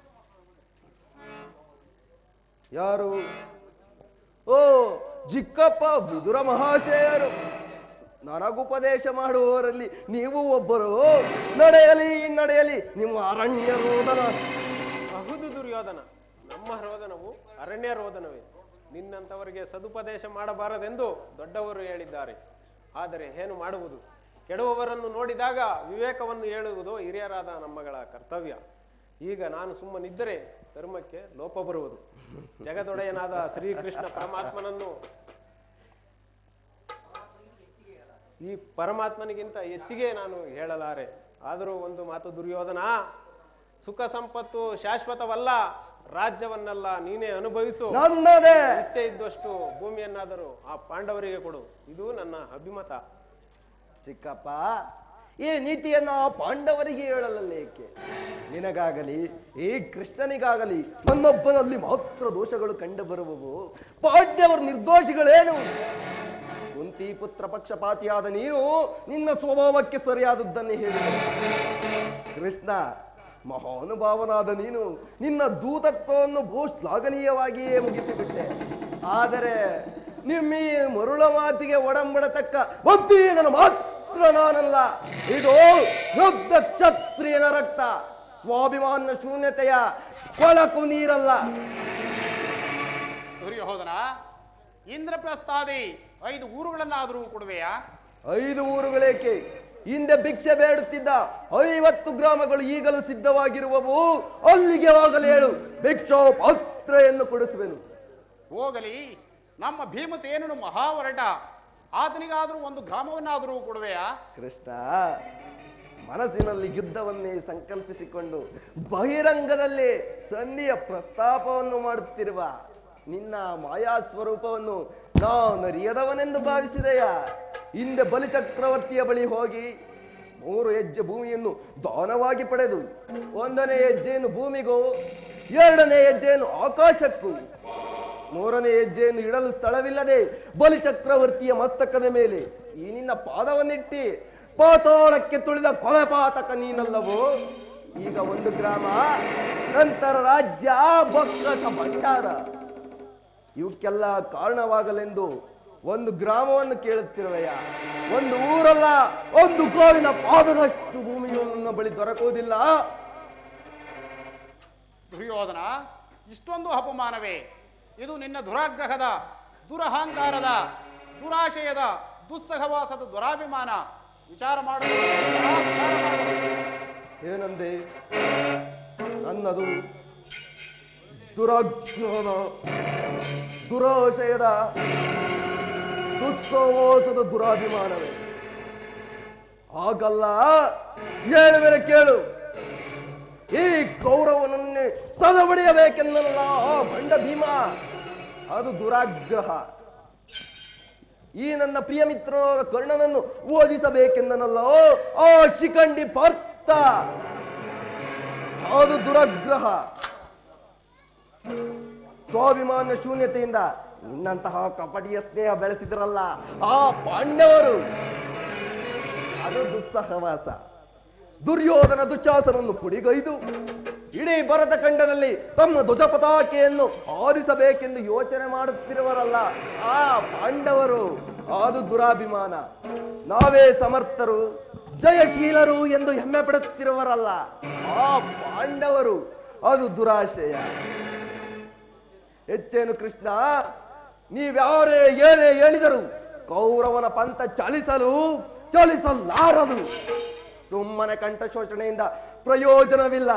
ಯಾರು ಓ ಜಿಕ್ಕಪ್ಪ ವಿದುರ ಮಹಾಶಯರು ನನಗುಪದೇಶ ಮಾಡುವವರಲ್ಲಿ ನೀವು ಒಬ್ಬರು ನಡೆಯಲಿ ನಡೆಯಲಿ ನಿಮ್ಮ ಅರಣ್ಯ ರೋದನ ಅಹುದು ದುರ್ಯೋಧನ ನಮ್ಮ ರೋದನವು ಅರಣ್ಯ ರೋದನವೇ ನಿನ್ನಂಥವರಿಗೆ ಸದುಪದೇಶ ಮಾಡಬಾರದೆಂದು ದೊಡ್ಡವರು ಹೇಳಿದ್ದಾರೆ ಆದರೆ ಏನು ಮಾಡುವುದು ಕೆಡುವವರನ್ನು ನೋಡಿದಾಗ ವಿವೇಕವನ್ನು ಹೇಳುವುದು ಹಿರಿಯರಾದ ನಮ್ಮಗಳ ಕರ್ತವ್ಯ ಈಗ ನಾನು ಸುಮ್ಮನಿದ್ದರೆ ಧರ್ಮಕ್ಕೆ ಲೋಪ ಬರುವುದು ಜಗದೊಡೆಯನಾದ ಶ್ರೀಕೃಷ್ಣ ಪರಮಾತ್ಮನನ್ನು ಈ ಪರಮಾತ್ಮನಿಗಿಂತ ಹೆಚ್ಚಿಗೆ ನಾನು ಹೇಳಲಾರೆ ಆದರೂ ಒಂದು ಮಾತು ದುರ್ಯೋಧನ ಸುಖ ಸಂಪತ್ತು ಶಾಶ್ವತವಲ್ಲ ರಾಜ್ಯವನ್ನೆಲ್ಲ ನೀನೇ ಅನುಭವಿಸು ನನ್ನದೇ ಇಚ್ಛೆ ಇದ್ದಷ್ಟು ಭೂಮಿಯನ್ನಾದರೂ ಆ ಪಾಂಡವರಿಗೆ ಕೊಡು ಇದು ನನ್ನ ಅಭಿಮತ ಚಿಕ್ಕಪ್ಪ ಈ ನೀತಿಯನ್ನು ಆ ಪಾಂಡವರಿಗೆ ಹೇಳಲೇಕೆ ನಿನಗಾಗಲಿ ಈ ಕೃಷ್ಣನಿಗಾಗಲಿ ನನ್ನೊಬ್ಬನಲ್ಲಿ ಮಾತ್ರ ದೋಷಗಳು ಕಂಡು ಬರುವವು ಪಾಂಡವರು ನಿರ್ದೋಷಿಗಳೇನು ಕುಂತಿ ಪುತ್ರ ಪಕ್ಷಪಾತಿಯಾದ ನೀನು ನಿನ್ನ ಸ್ವಭಾವಕ್ಕೆ ಸರಿಯಾದದ್ದನ್ನೇ ಹೇಳಿದೆ ಕೃಷ್ಣ ಮಹಾನುಭಾವನಾದ ನೀನು ನಿನ್ನ ದೂತತ್ವವನ್ನು ಬಹು ಶ್ಲಾಘನೀಯವಾಗಿಯೇ ಮುಗಿಸಿಬಿಟ್ಟೆ ಆದರೆ ನಿಮ್ಮ ಈ ಮರುಳ ಮಾತಿಗೆ ಒಡಂಬಡತಕ್ಕ ಬುದ್ಧಿಹೀನನು ಮಾತ್ರ ನಾನಲ್ಲ ಇದು ಯುದ್ಧ ಕ್ಷತ್ರಿಯನ ರಕ್ತ ಸ್ವಾಭಿಮಾನ ಶೂನ್ಯತೆಯ ಕೊಳಕು ನೀರಲ್ಲ ದುರ್ಯೋಧನ ಇಂದ್ರಪ್ರಸ್ಥಾದಿ ಐದು ಊರುಗಳನ್ನಾದರೂ ಕೊಡುವೆಯಾ ಐದು ಊರುಗಳೇಕೆ ಹಿಂದೆ ಭಿಕ್ಷೆ ಬೇಡುತ್ತಿದ್ದ ಐವತ್ತು ಗ್ರಾಮಗಳು ಈಗಲೂ ಸಿದ್ಧವಾಗಿರುವವು ಅಲ್ಲಿಗೆ ಹೋಗಲು ಹೇಳು ಭಿಕ್ಷೋ ಪಾತ್ರೆಯನ್ನು ಕೊಡಿಸುವೆನು ಹೋಗಲಿ ನಮ್ಮ ಭೀಮಸೇನನು ಮಹಾವರಟ ಆತನಿಗಾದರೂ ಒಂದು ಗ್ರಾಮವನ್ನಾದರೂ ಕೊಡುವೆಯಾ ಕೃಷ್ಣ ಮನಸ್ಸಿನಲ್ಲಿ ಯುದ್ಧವನ್ನೇ ಸಂಕಲ್ಪಿಸಿಕೊಂಡು ಬಹಿರಂಗದಲ್ಲಿ ಸನ್ನಿಯ ಪ್ರಸ್ತಾಪವನ್ನು ಮಾಡುತ್ತಿರುವ ನಿನ್ನ ಮಾಯಾ ಸ್ವರೂಪವನ್ನು ನಾನು ಅರಿಯದವನೆಂದು ಭಾವಿಸಿದೆಯ ಹಿಂದೆ ಬಲಿಚಕ್ರವರ್ತಿಯ ಬಳಿ ಹೋಗಿ ಮೂರು ಹೆಜ್ಜೆ ಭೂಮಿಯನ್ನು ದಾನವಾಗಿ ಪಡೆದು ಒಂದನೇ ಹೆಜ್ಜೆಯನ್ನು ಭೂಮಿಗೂ ಎರಡನೇ ಹೆಜ್ಜೆಯನ್ನು ಆಕಾಶಕ್ಕೂ ಮೂರನೇ ಹೆಜ್ಜೆಯನ್ನು ಇಡಲು ಸ್ಥಳವಿಲ್ಲದೆ ಬಲಿ ಚಕ್ರವರ್ತಿಯ ಮಸ್ತಕದ ಮೇಲೆ ಈ ನಿನ್ನ ಪಾದವನ್ನಿಟ್ಟಿ ಪಾತಾಳಕ್ಕೆ ತುಳಿದ ಕೊಲೆಪಾತಕ ನೀನಲ್ಲವೋ ಈಗ ಒಂದು ಗ್ರಾಮ ನಂತರ ರಾಜ್ಯ ಬೊಕ್ಕಸ ಭಂಡಾರ ಇವಕ್ಕೆಲ್ಲ ಕಾರಣವಾಗಲೆಂದು ಒಂದು ಗ್ರಾಮವನ್ನು ಕೇಳುತ್ತಿರುವೆಯ ಒಂದು ಊರಲ್ಲ ಒಂದು ಗೋವಿನ ಪಾದದಷ್ಟು ಭೂಮಿಯು ನನ್ನ ಬಳಿ ದೊರಕುವುದಿಲ್ಲ ದುರ್ಯೋಧನ ಇಷ್ಟೊಂದು ಅಪಮಾನವೇ ಇದು ನಿನ್ನ ದುರಾಗ್ರಹದ ದುರಹಂಕಾರದ ದುರಾಶಯದ ದುಸ್ಸಹವಾಸದ ದುರಾಭಿಮಾನ ವಿಚಾರ ಮಾಡಲು ವಿಚಾರ ಮಾಡಲು ಏನಂದೆ ನನ್ನದು ದುರಾಗ್ರಹದ ದುರಾಶಯದ ದುಸ್ಸಹವಾಸದ ದುರಾಭಿಮಾನವೇ ಹಾಗಲ್ಲ ಹೇಳುವೆರೆ ಕೇಳು ಈ ಕೌರವನನ್ನೇ ಸದಬಡಿಯಬೇಕೆನ್ನಲ್ಲ ಆ ಭಂಡ ಭೀಮ ಅದು ದುರಾಗ್ರಹ ಈ ನನ್ನ ಪ್ರಿಯ ಮಿತ್ರನಾದ ಕರ್ಣನನ್ನು ಓದಿಸಬೇಕೆಂದನಲ್ಲ ಆ ಶಿಖಂಡಿ ಪಾರ್ಥ ಅದು ದುರಗ್ರಹ ಸ್ವಾಭಿಮಾನ ಶೂನ್ಯತೆಯಿಂದ ನಿನ್ನಂತಹ ಕಪಟಿಯ ಸ್ನೇಹ ಬೆಳೆಸಿದ್ರಲ್ಲ ಆ ಪಾಂಡವರು ಅದು ದುಸ್ಸಹವಾಸ ದುರ್ಯೋಧನ ದುಶ್ಯಾಸನನ್ನು ಪುಡಿಗೈದು ಇಡೀ ಭರತ ಖಂಡದಲ್ಲಿ ತಮ್ಮ ಧ್ವಜ ಪತಾಕೆಯನ್ನು ಆರಿಸಬೇಕೆಂದು ಯೋಚನೆ ಮಾಡುತ್ತಿರುವರಲ್ಲ ಆ ಪಾಂಡವರು ಅದು ದುರಾಭಿಮಾನ ನಾವೇ ಸಮರ್ಥರು ಜಯಶೀಲರು ಎಂದು ಹೆಮ್ಮೆ ಪಡುತ್ತಿರುವರಲ್ಲ ಆ ಪಾಂಡವರು ಅದು ದುರಾಶಯ ಹೆಚ್ಚೇನು ಕೃಷ್ಣ ನೀವ್ಯಾರೇ ಏನೇ ಹೇಳಿದರು ಕೌರವನ ಪಂಥ ಚಲಿಸಲು ಚಲಿಸಲಾರದು ಸುಮ್ಮನೆ ಕಂಠ ಶೋಷಣೆಯಿಂದ ಪ್ರಯೋಜನವಿಲ್ಲ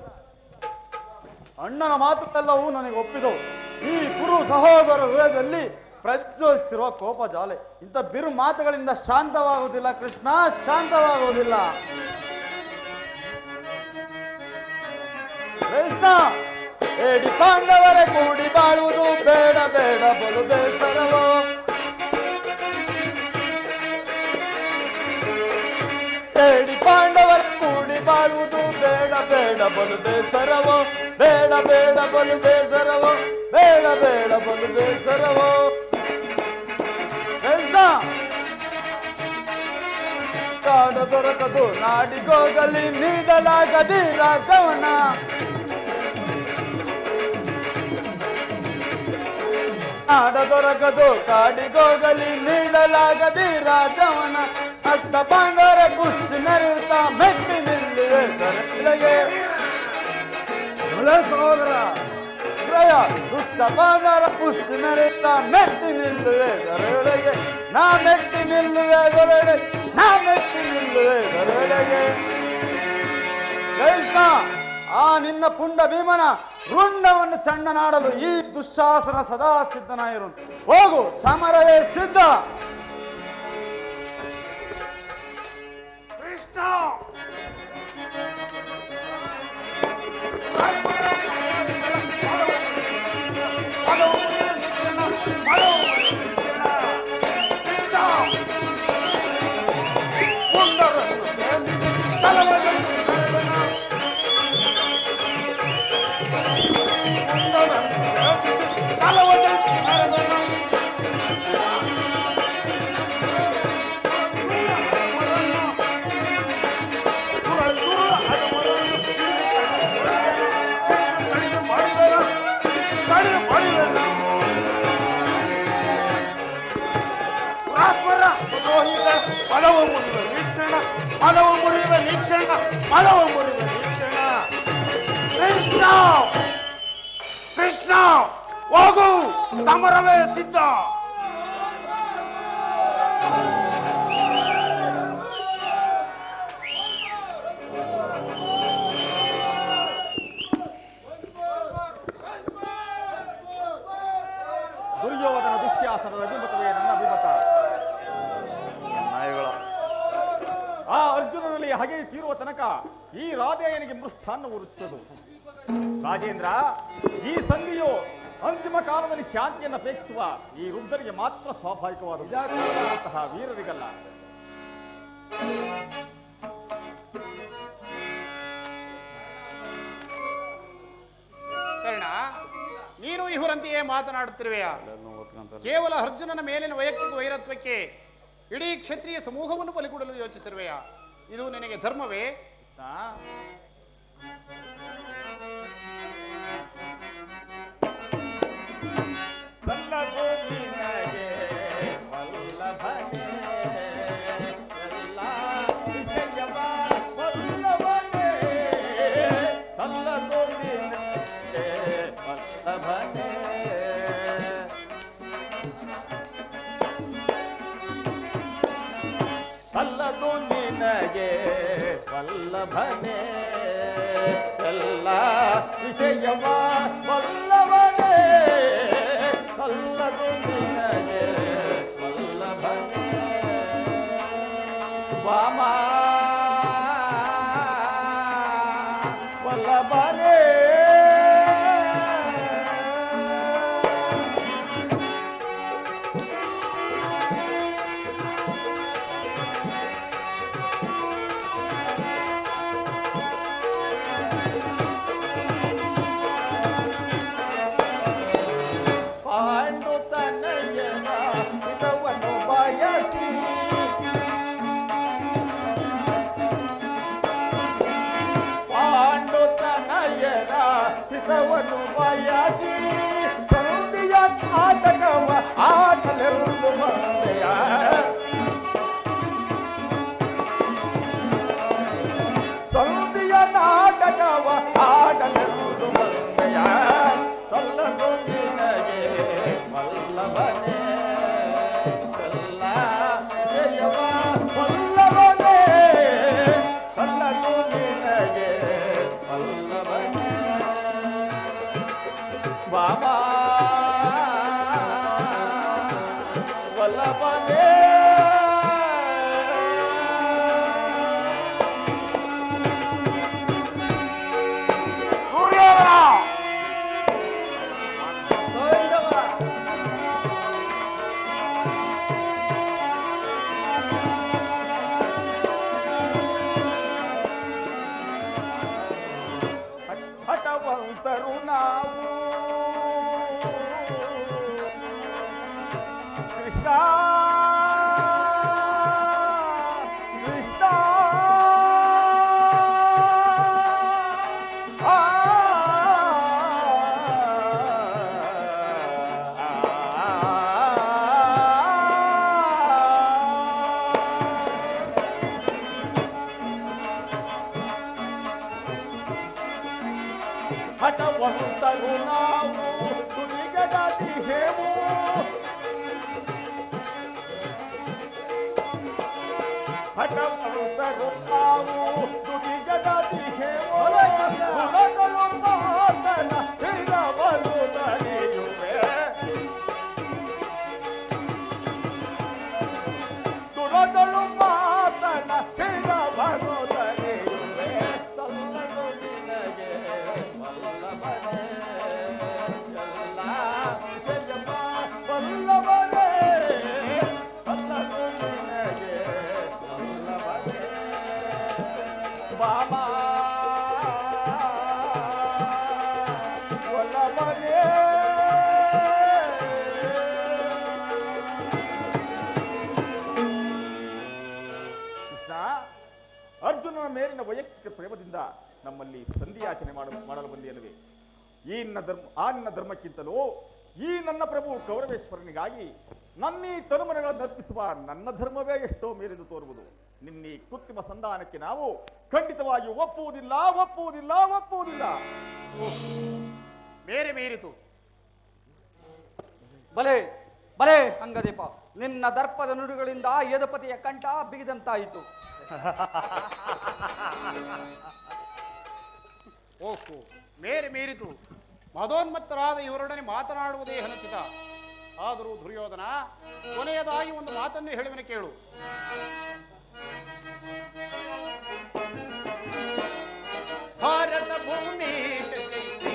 ಅಣ್ಣನ ಮಾತುಗಳೆಲ್ಲವೂ ನನಗೆ ಒಪ್ಪಿದವು ಈ ಕುರು ಸಹೋದರ ಹೃದಯದಲ್ಲಿ ಪ್ರಜ್ವಲಿಸ್ತಿರುವ ಕೋಪ ಜಾಲೆ ಇಂಥ ಬಿರು ಮಾತುಗಳಿಂದ ಶಾಂತವಾಗುವುದಿಲ್ಲ ಕೃಷ್ಣ ಶಾಂತವಾಗುವುದಿಲ್ಲ ಕೃಷ್ಣ ಏಡಿ ಪಾಂಡವರ ಕೂಡಿ ಬಾಳುವುದು ಬೇಡ ಬೇಡ ಬಲು ಬೇಸರವೋ ಏಡಿ ಪಾಂಡವರ ಕೂಡಿ ಬಾಳುವುದು ಬೇಡ ಬೇಡ ಬಲು ಬೇಸರವೋ ಬೇಡ ಬೇಡ ಬಲು ಬೇಸರವೋ ಬೇಡ ಬೇಡ ಬಲು ಬೇಸರವೋ ಕೃಷ್ಣ ಕಾಡ ದೊರಕದು ನಾಡಿಗೋಗಲಿ ನೀಡಲಾಗದಿ ರಾಜವನ ನಾಡ ದೊರಕದು ಕಾಡಿಗೋಗಲಿ ನೀಡಲಾಗದಿ ರಾಜವನ ಅಷ್ಟ ಬಾಂಗರ ಕುಷ್ಟಿ ಮೆರೆಯುತ್ತಾ ಮೆಟ್ಟಿ ನಿಲ್ಲಿವೆ ದೊರೆಗೆ ಒಳ್ಳೆ ಸಹೋದರ ಪ್ರಯ ದುಷ್ಟ ಬಾಂಗರ ಪುಷ್ಟಿ ಮೆರೆಯುತ್ತಾ ಮೆಟ್ಟಿ ನಿಲ್ಲುವೆ ದೊರೆಯೊಳಗೆ ನಾ ಮೆಟ್ಟಿ ನಿಲ್ಲುವೆ ದೊರೆಯೊಳಗೆ ನಾ ಮೆಟ್ಟಿ ನಿಲ್ಲುವೆ ದೊರೆಯೊಳಗೆ ಕೃಷ್ಣ ಆ ನಿನ್ನ ಪುಂಡ ಭೀಮನ ರುಂಡವನ್ನು ಚಣ್ಣನಾಡಲು ಈ ದುಶ್ಶಾಸನ ಸದಾ ಸಿದ್ಧನಾಗಿರು ಹೋಗು ಸಮರವೇ ಸಿದ್ಧ ಕೃಷ್ಣ ಪದವ ಮುರಿವ ವೀಕ್ಷಣ ಪದವ ಮುರಿವ ವೀಕ್ಷಣ ಪದವ ಮುರಿವ ವೀಕ್ಷಣ ಕೃಷ್ಣ ಕೃಷ್ಣ ಹೋಗು ಸಮರವೇ ಸಿದ್ಧ ದುರ್ಯೋಧನ ದುಶ್ಯಾಸನದ ಅಭಿಮತವೇ ನನ್ನ ಅಭಿಮತ ನಾಯಿಗಳ ಆ ಅರ್ಜುನನಲ್ಲಿ ಹಗೆ ತೀರುವ ತನಕ ಈ ರಾಧೆಯನಿಗೆ ಮೃಷ್ಟಾನ್ನವು ರುಚಿಸದು ರಾಜೇಂದ್ರ ಈ ಸಂಧಿಯು ಅಂತಿಮ ಕಾಲದಲ್ಲಿ ಶಾಂತಿಯನ್ನು ಅಪೇಕ್ಷಿಸುವ ಈ ವೃದ್ಧರಿಗೆ ಮಾತ್ರ ಸ್ವಾಭಾವಿಕವಾದಂತಹ ವೀರರಿಗಲ್ಲ ಕರ್ಣ ನೀನು ಇವರಂತೆಯೇ ಮಾತನಾಡುತ್ತಿರುವೆಯಾ ಕೇವಲ ಅರ್ಜುನನ ಮೇಲಿನ ವೈಯಕ್ತಿಕ ವೈರತ್ವಕ್ಕೆ ಇಡೀ ಕ್ಷತ್ರಿಯ ಸಮೂಹವನ್ನು ಬಲಿಕೊಡಲು ಯೋಚಿಸಿರುವೆಯಾ ಇದು ನಿನಗೆ ಧರ್ಮವೇ ಆ? ಸಲ್ಲದು ನಿನಗೆ ವಲ್ಲಭನೇ, ಎಲ್ಲ ವಿಷಯವ ವಲ್ಲಭನೇ. ಸಲ್ಲದು ನಿನಗೆ ವಲ್ಲಭನೇ. ಅಲ್ಲದು ನಿನಗೆ ವಲ್ಲಭನೇ ಎಲ್ಲ ವಿಷಯವ ವಲ್ಲಭನೇ ಅಲ್ಲದು ನಿನಗೆ ವಲ್ಲಭನೇ ವಾಮ ವಲ್ಲಭನೇ ಪಾಂಡು ತನಯನ ಇದವನ್ನು ಬಯಸಿ ಪಾಂಡು ತನಯನ ಹಿತವನ್ನು ಬಯಸಿ ಸಂಧಿಯ ನಾಟಕವ ಆಟಲೆಂದು ಬಂದೆಯ ಸಂಧಿಯ ನಾಟಕವ ಆಡಲೆಂದು ಬಂದೆಯ ಸಲ್ಲದು ನಿನಗೆ ವಲ್ಲಭನೇ ಎಲ್ಲ ಜಯವ ವಲ್ಲಭನೇ ಸಲ್ಲದು ನಿನಗೆ ವಲ್ಲಭನೇ ಬಾಬಾ ವಲ್ಲಭನೇ ದುರ್ಯೋಧನ ಹಠವಂತರು ನಾವು ಕೃಷ್ಣ ಕೃಷ್ಣ ಆ, ಹಠವಂತರು ನಾವು ತುಳಿಗದಾದಿಹೇವು ಹಠವಂತರು ನಾವು ತುಳಿಗದಾದಿಹೇವು ಗುಣಗಳು ಮಾತನ ಸ್ಥಿರವನ್ನು ನಡೆಯುವೆ ದುರಗಳು ಮಾತನ ಸ್ಥಿರವನ್ನು ನಡೆಯುವೆ ಸಲ್ಲದು ನಿನಗೆ ಮೇಲಿನ ವೈಯಕ್ತಿಕ ಪ್ರೇಮದಿಂದ ನಮ್ಮಲ್ಲಿ ಸಂಧಿಯಾಚನೆ ಮಾಡ ಮಾಡಲು ಬಂದಿಯಲ್ಲವೇ ಈ ನನ್ನ ಧರ್ಮ ಆ ನಿನ್ನ ಧರ್ಮಕ್ಕಿಂತಲೂ ಈ ನನ್ನ ಪ್ರಭು ಕೌರವೇಶ್ವರನಿಗಾಗಿ ನನ್ನೀ ತನುಮನೆಗಳನ್ನು ಅರ್ಪಿಸುವ ನನ್ನ ಧರ್ಮವೇ ಎಷ್ಟೋ ಮೇಲೆಂದು ತೋರುವುದು ನಿನ್ನೀ ಕೃತ್ರಿಮ ಸಂಧಾನಕ್ಕೆ ನಾವು ಖಂಡಿತವಾಗಿ ಒಪ್ಪುವುದಿಲ್ಲ ಒಪ್ಪುವುದಿಲ್ಲ ಒಪ್ಪುವುದಿಲ್ಲ ಬೇರೆ ಮೀರಿತು ಬಲೆ ಬಲೆ ಅಂಗದೀಪ ನಿನ್ನ ದರ್ಪದ ನುಡಿಗಳಿಂದ ಯದುಪತಿಯ ಕಂಠ ಬಿಗಿದಂತಾಯಿತು ಓಹೋ ಮೇರೆ ಮೀರಿತು ಮದೋನ್ಮತ್ತರಾದ ಇವರೊಡನೆ ಮಾತನಾಡುವುದೇ ಅನುಚಿತ ಆದರೂ ದುರ್ಯೋಧನ ಕೊನೆಯದಾಗಿ ಒಂದು ಮಾತನ್ನು ಹೇಳುವನ ಕೇಳು ಭಾರತ ಭೂಮಿ ಜಯಿಸಿ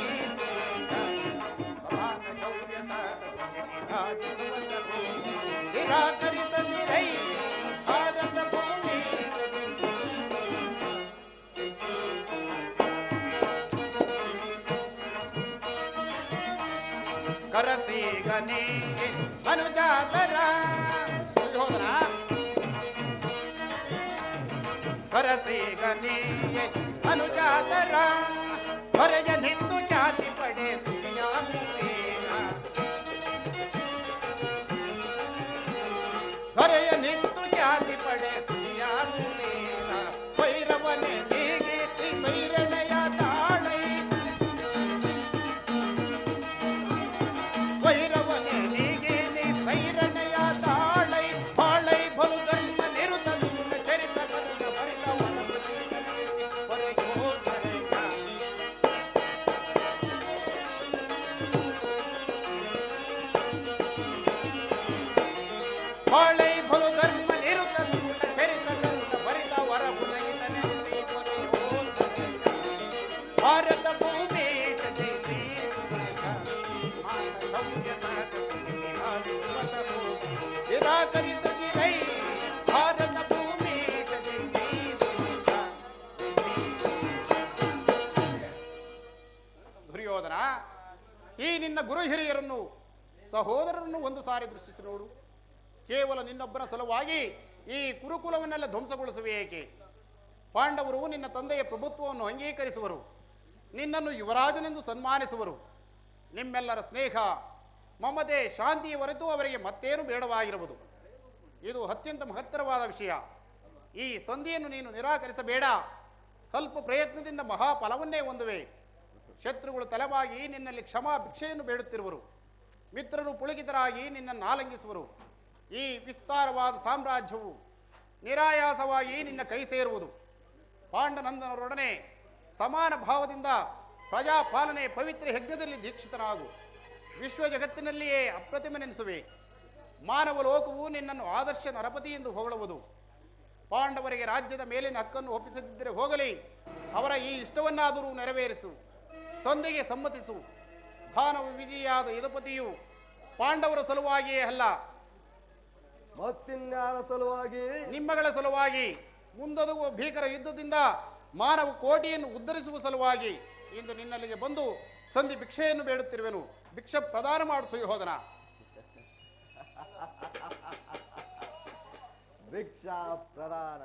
ಸಮಾನ ಶೌರ್ಯ ಸಾಧಿಸುವ ಸಭೆ ನಿರಾಕರಿಸಲಿರೈ ಭಾರತ ಭೂಮಿ ಕರಸೀಗನೇ ಅನುಜಾತರ ದುರ್ಯೋಧನ ಕರಸೀಗನೇ ಅನುಜಾತರ ಹೊರಗೆ ನಿಂತು ಜಾತಿ ಪಡೆ ಹೊರೆಯ ನಿಂತು ಜಾತಿ ಪಡೆ ವೈರವನೆ ನೀಗಿ ಸೈರಣೆಯ ತಾಳೈ ವೈರವನೆ ನೀಗೆ ನೀ ಸೈರಣೆಯ ತಾಳೈ ಬಾಳೈ ಬಲು ಧರ್ಮ ನಿರುತ ದೂರ ಚರಿತ ಕರುಣ ಭರಿತವನ ಹೊರಗೆ ಹೋದರೆಯ ಬಾಳೈ ಬಲು ಧರ್ಮ ನಿರುತ ದೂರ ಚರಿತ ಕರುಣ ಭರಿತ ವರ ಬುಲಗಿತನೆ ಹೊರಗೆ ಹೋದರೆಯ ಭಾರತ ಭೂಮಿ ಜಯಿಸಿ ನಿರಾಕರಿಸದಿರೈ ಭಾರತ ಭೂಮಿ ಜಯಿಸಿ ದುರ್ಯೋಧನ ಈ ನಿನ್ನ ಗುರು ಹಿರಿಯರನ್ನು ಸಹೋದರರನ್ನು ಒಂದು ಸಾರಿ ದೃಷ್ಟಿಸಿ ನೋಡು ಕೇವಲ ನಿನ್ನೊಬ್ಬನ ಸಲುವಾಗಿ ಈ ಕುರುಕುಲವನ್ನೆಲ್ಲ ಧ್ವಂಸಗೊಳಿಸುವೆ ಏಕೆ ಪಾಂಡವರು ನಿನ್ನ ತಂದೆಯ ಪ್ರಭುತ್ವವನ್ನು ಅಂಗೀಕರಿಸುವರು ನಿನ್ನನ್ನು ಯುವರಾಜನೆಂದು ಸನ್ಮಾನಿಸುವರು ನಿಮ್ಮೆಲ್ಲರ ಸ್ನೇಹ ಮಮತೆ ಶಾಂತಿಯ ಹೊರತು ಅವರಿಗೆ ಮತ್ತೇನು ಬೇಡವಾಗಿರುವುದು ಇದು ಅತ್ಯಂತ ಮಹತ್ತರವಾದ ವಿಷಯ ಈ ಸಂಧಿಯನ್ನು ನೀನು ನಿರಾಕರಿಸಬೇಡ ಅಲ್ಪ ಪ್ರಯತ್ನದಿಂದ ಮಹಾಫಲವನ್ನೇ ಹೊಂದುವೆ ಶತ್ರುಗಳು ತಲೆವಾಗಿ ನಿನ್ನಲ್ಲಿ ಕ್ಷಮಾ ಭಿಕ್ಷೆಯನ್ನು ಬೇಡುತ್ತಿರುವರು ಮಿತ್ರರು ಪುಳಕಿತರಾಗಿ ನಿನ್ನನ್ನು ಆಲಂಗಿಸುವರು ಈ ವಿಸ್ತಾರವಾದ ಸಾಮ್ರಾಜ್ಯವು ನಿರಾಯಾಸವಾಗಿ ನಿನ್ನ ಕೈ ಸೇರುವುದು ಪಾಂಡನಂದನರೊಡನೆ ಸಮಾನ ಭಾವದಿಂದ ಪ್ರಜಾಪಾಲನೆ ಪವಿತ್ರ ಯಜ್ಞದಲ್ಲಿ ದೀಕ್ಷಿತನಾಗು ವಿಶ್ವ ಜಗತ್ತಿನಲ್ಲಿಯೇ ಅಪ್ರತಿಮನೆನಿಸುವೆ ಮಾನವ ಲೋಕವು ನಿನ್ನನ್ನು ಆದರ್ಶ ನರಪತಿ ಎಂದು ಹೊಗಳುವುದು ಪಾಂಡವರಿಗೆ ರಾಜ್ಯದ ಮೇಲಿನ ಹಕ್ಕನ್ನು ಒಪ್ಪಿಸದಿದ್ದರೆ ಹೋಗಲಿ ಅವರ ಈ ಇಷ್ಟವನ್ನಾದರೂ ನೆರವೇರಿಸು ಸಂಧಿಗೆ ಸಮ್ಮತಿಸು ದಾನವ ವಿಜಯಿಯಾದ ಯದುಪತಿಯು ಪಾಂಡವರ ಸಲುವಾಗಿಯೇ ಅಲ್ಲ ಮತ್ತಿನ್ಯಾರ ಸಲುವಾಗಿ ನಿಮ್ಮಗಳ ಸಲುವಾಗಿ ಮುಂದೊದಗುವ ಭೀಕರ ಯುದ್ಧದಿಂದ ಮಾನವ ಕೋಟಿಯನ್ನು ಉದ್ಧರಿಸುವ ಸಲುವಾಗಿ ಇಂದು ನಿನ್ನಲ್ಲಿಗೆ ಬಂದು ಸಂಧಿ ಭಿಕ್ಷೆಯನ್ನು ಬೇಡುತ್ತಿರುವೆನು ಭಿಕ್ಷೆ ಪ್ರದಾನ ಮಾಡು ಸುಯೋಧನ ಭಿಕ್ಷಾ ಪ್ರದಾನ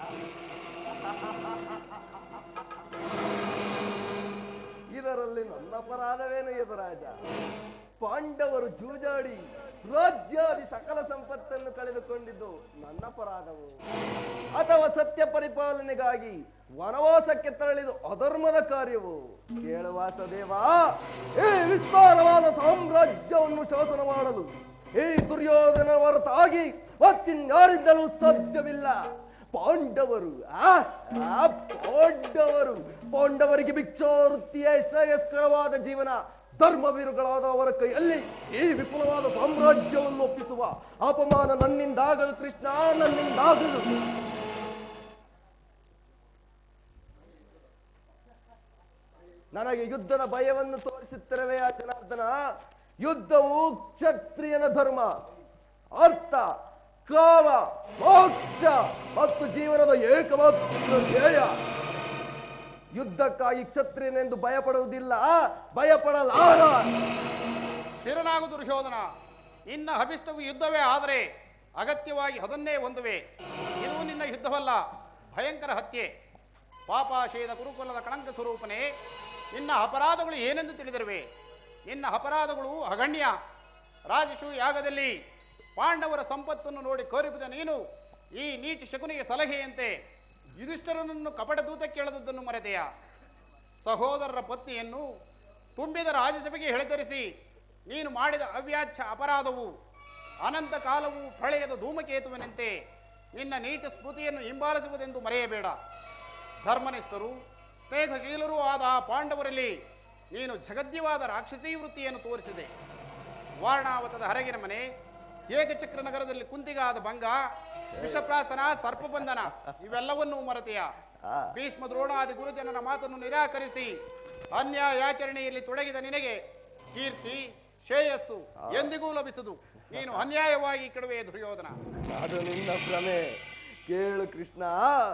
ಇದರಲ್ಲಿ ನನ್ನ ಅಪರಾಧವೇನು ಎದುರಾಜ ಪಾಂಡವರು ಜೂಜಾಡಿ ರಾಜ್ಯಾದಿ ಸಕಲ ಸಂಪತ್ತನ್ನು ಕಳೆದುಕೊಂಡಿದ್ದು ನನ್ನ ಅಪರಾಧವು ಅಥವಾ ಸತ್ಯ ಪರಿಪಾಲನೆಗಾಗಿ ವನವಾಸಕ್ಕೆ ತೆರಳಿದು ಅಧರ್ಮದ ಕಾರ್ಯವು ಕೇಳುವ ಸದೇವ ಈ ವಿಸ್ತಾರವಾದ ಸಾಮ್ರಾಜ್ಯವನ್ನು ಶಾಸನ ಮಾಡಲು ಈ ದುರ್ಯೋಧನ ಹೊರತಾಗಿ ಮತ್ತಿನ್ಯಾರಿಂದಲೂ ಸಾಧ್ಯವಿಲ್ಲ ಪಾಂಡವರು ಆ ಆ ಪಾಂಡವರು ಪಾಂಡವರಿಗೆ ಭಿಕ್ಷಾವೃತ್ತಿಯೇ ಶ್ರೇಯಸ್ಕರವಾದ ಜೀವನ ಧರ್ಮವೀರುಗಳಾದ ಅವರ ಕೈಯಲ್ಲಿ ಈ ವಿಪುಲವಾದ ಸಾಮ್ರಾಜ್ಯವನ್ನು ಒಪ್ಪಿಸುವ ಅಪಮಾನ ನನ್ನಿಂದಾಗಲು ಕೃಷ್ಣ ನನ್ನಿಂದಾಗಲು ನನಗೆ ಯುದ್ಧದ ಭಯವನ್ನು ತೋರಿಸುತ್ತಿರವೇ ಆ ಜನಾರ್ದನ ಯುದ್ಧವು ಕ್ಷತ್ರಿಯನ ಧರ್ಮ ಅರ್ಥ ಕಾಮ ಮೋಕ್ಷ ಮತ್ತು ಜೀವನದ ಏಕಮಾತ್ರ ಧ್ಯೇಯ ಯುದ್ಧಕ್ಕಾಗಿ ಕ್ಷತ್ರಿಯನೆಂದು ಭಯಪಡುವುದಿಲ್ಲ ಭಯಪಡಲಾರ ಸ್ಥಿರನಾಗು ದುರ್ಯೋಧನ ನಿನ್ನ ಅಭಿಷ್ಟವು ಯುದ್ಧವೇ ಆದರೆ ಅಗತ್ಯವಾಗಿ ಅದನ್ನೇ ಹೊಂದುವೆ ಇದು ನಿನ್ನ ಯುದ್ಧವಲ್ಲ ಭಯಂಕರ ಹತ್ಯೆ ಪಾಪಾಶಯದ ಕುರುಕುಲದ ಕಳಂಕ ಸ್ವರೂಪನೇ ನಿನ್ನ ಅಪರಾಧಗಳು ಏನೆಂದು ತಿಳಿದಿರುವೆ ನಿನ್ನ ಅಪರಾಧಗಳು ಅಗಣ್ಯ ರಾಜಶು ಯಾಗದಲ್ಲಿ ಪಾಂಡವರ ಸಂಪತ್ತನ್ನು ನೋಡಿ ಕೋರಿಬಿದ ನೀನು ಈ ನೀಚ ಶಕುನಿಗೆ ಸಲಹೆಯಂತೆ ಯುಧಿಷ್ಠರನನ್ನು ಕಪಟ ದೂತ ಕೇಳದದ್ದನ್ನು ಮರೆತೆಯ ಸಹೋದರರ ಪತ್ನಿಯನ್ನು ತುಂಬಿದ ರಾಜ್ಯಸಭೆಗೆ ಹೆಳೆತರಿಸಿ ನೀನು ಮಾಡಿದ ಅವ್ಯಾಚ್ಯ ಅಪರಾಧವು ಅನಂತ ಕಾಲವು ಪ್ರಳಯದ ಧೂಮಕೇತುವಿನಂತೆ ನಿನ್ನ ನೀಚ ಸ್ಮೃತಿಯನ್ನು ಹಿಂಬಾಲಿಸುವುದೆಂದು ಮರೆಯಬೇಡ ಧರ್ಮನಿಷ್ಠರು ಸ್ನೇಹಶೀಲರೂ ಆದ ಆ ಪಾಂಡವರಲ್ಲಿ ನೀನು ಜಗದ್ಯವಾದ ರಾಕ್ಷಸೀ ವೃತ್ತಿಯನ್ನು ತೋರಿಸಿದೆ ವಾರಣಾವತದ ಹರಗಿನ ಮನೆ ಏಕಚಕ್ರ ನಗರದಲ್ಲಿ ಕುಂತಿಗಾದ ಭಂಗ ವಿಷಪ್ರಾಸನ ಸರ್ಪಬಂಧನ ಇವೆಲ್ಲವನ್ನೂ ಮರೆತೆಯ ಭೀಷ್ಮ ದ್ರೋಣಾದಿ ಗುರುಜನರ ಮಾತನ್ನು ನಿರಾಕರಿಸಿ ಅನ್ಯಾಯಾಚರಣೆಯಲ್ಲಿ ತೊಡಗಿದ ನಿನಗೆ ಕೀರ್ತಿ ಶ್ರೇಯಸ್ಸು ಎಂದಿಗೂ ಲಭಿಸದು ನೀನು ಅನ್ಯಾಯವಾಗಿ ಕೆಡುವೆ ದುರ್ಯೋಧನ ಅದು ನಿನ್ನ ಭ್ರಮೆ ಕೇಳು ಕೃಷ್ಣ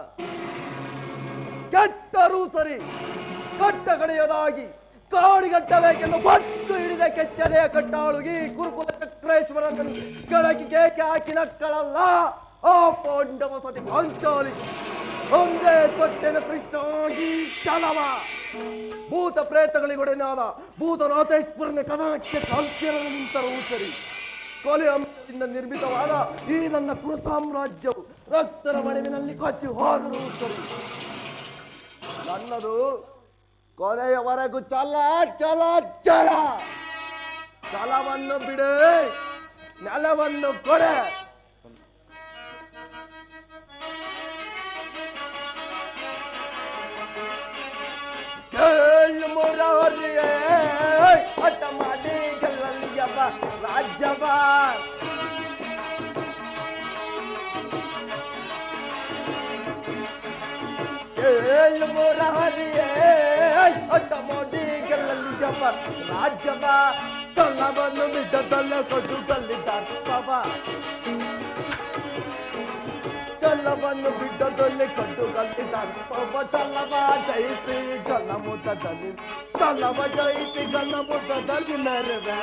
ಕೆಟ್ಟರೂ ಸರಿ ಕಟ್ಟ ಕಡೆಯದಾಗಿ ಕಾಡಿಗಟ್ಟಬೇಕೆಂದು ಬಟ್ಟು ಹಿಡಿದ ಕೆಚ್ಚದೆಯ ಕಟ್ಟಾಳುಗಿ ಕುರುಕುಲ ಚಕ್ರೇಶ್ವರನನ್ನು ಕೆಳಗೆ ಕೇಕೆ ಹಾಕಿ ನಕ್ಕಳಲ್ಲ ಆ ಪಾಂಡವ ಸತಿ ಪಾಂಚಾಲಿ ಒಂದೇ ತೊಟ್ಟೆನ ಕೃಷ್ಣಾಗಿ ಚಲವ ಭೂತ ಪ್ರೇತಗಳಿಗೊಡೆನಾದ ಭೂತನಾಥೇಶ್ವರನ ಕನಕ್ಕೆ ಕಾಲ್ಸಿಯರ ನಿಂತರೂ ಸರಿ ಕೊಲೆ ಅಂಶದಿಂದ ನಿರ್ಮಿತವಾದ ಈ ನನ್ನ ಕುರು ಸಾಮ್ರಾಜ್ಯವು ರಕ್ತರ ಮಣಿವಿನಲ್ಲಿ ಕಚ್ಚಿ ಹೋದರೂ ಸರಿ ನನ್ನದು ಕೊನೆಯವರೆಗೂ ಚಲ ಚಲ ಚಲ ಚಲವನ್ನು ಬಿಡೆ ನೆಲವನ್ನು ಕೊಡೆ ಕೇಳು ಮುರಾರಿಯೇ ಹಠ ಮಾಡಿ ಗೆಲ್ಲಲಿಯವ ರಾಜ್ಯವ ಕೇಳು ಮುರಾರಿಯೇ ಹಠ ಮಾಡಿ ಗೆಲ್ಲಲಿಯವ ರಾಜ್ಯವ ಕಲ್ಲವನ್ನು ಬಿದ್ದದಲ್ಲ ಕೊಟ್ಟು ಕಲ್ಲಿದ್ದಾರ ಚಲ್ಲವನ್ನು ಬಿದ್ದದಲ್ಲಿ ಕಟ್ಟು ಕಟ್ಟಿದ್ದಾರೆ ಪಾಪ ಚಲ್ಲವ ಜಯಿಸಿ ಗಲ್ಲ ಮುದ್ದದಲ್ಲಿ ಚಲ್ಲವ ಜಯಿಸಿ ಗಲ್ಲ ಮುದ್ದದಲ್ಲಿ ಮೆರವೆ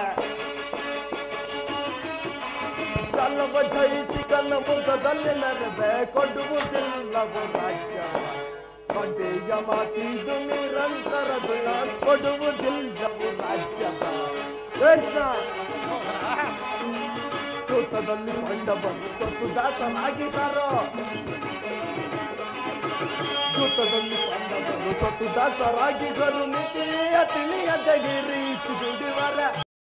ಚಲ್ಲವ ಜಯಿಸಿ ಗಲ್ಲ ಮುದ್ದದಲ್ಲಿ ಮೆರವೆ ಕೊಡುವುದಿಲ್ಲವು ರಾಜ್ಯ ಕಡೆಯ ಮಾತಿದು ನಿರಂತರ ಗುಣ ಕೊಡುವುದಿಲ್ಲವು ರಾಜ್ಯ ಕೃಷ್ಣ ತೋಟದಲ್ಲಿ ಮಂಡಪವನ್ನು ಸೊತ್ತು ದಾಸನಾಗಿದ್ದಾರೋ ತೋಟದಲ್ಲಿ ಮಂಡಪವನ್ನು ಸೊತ್ತು ದಾಸರಾಗಿದ್ದರು ಮಿತಿಯ ತಿಳಿಯದೆ ಗಿರೀತಿ ದುಡಿವರ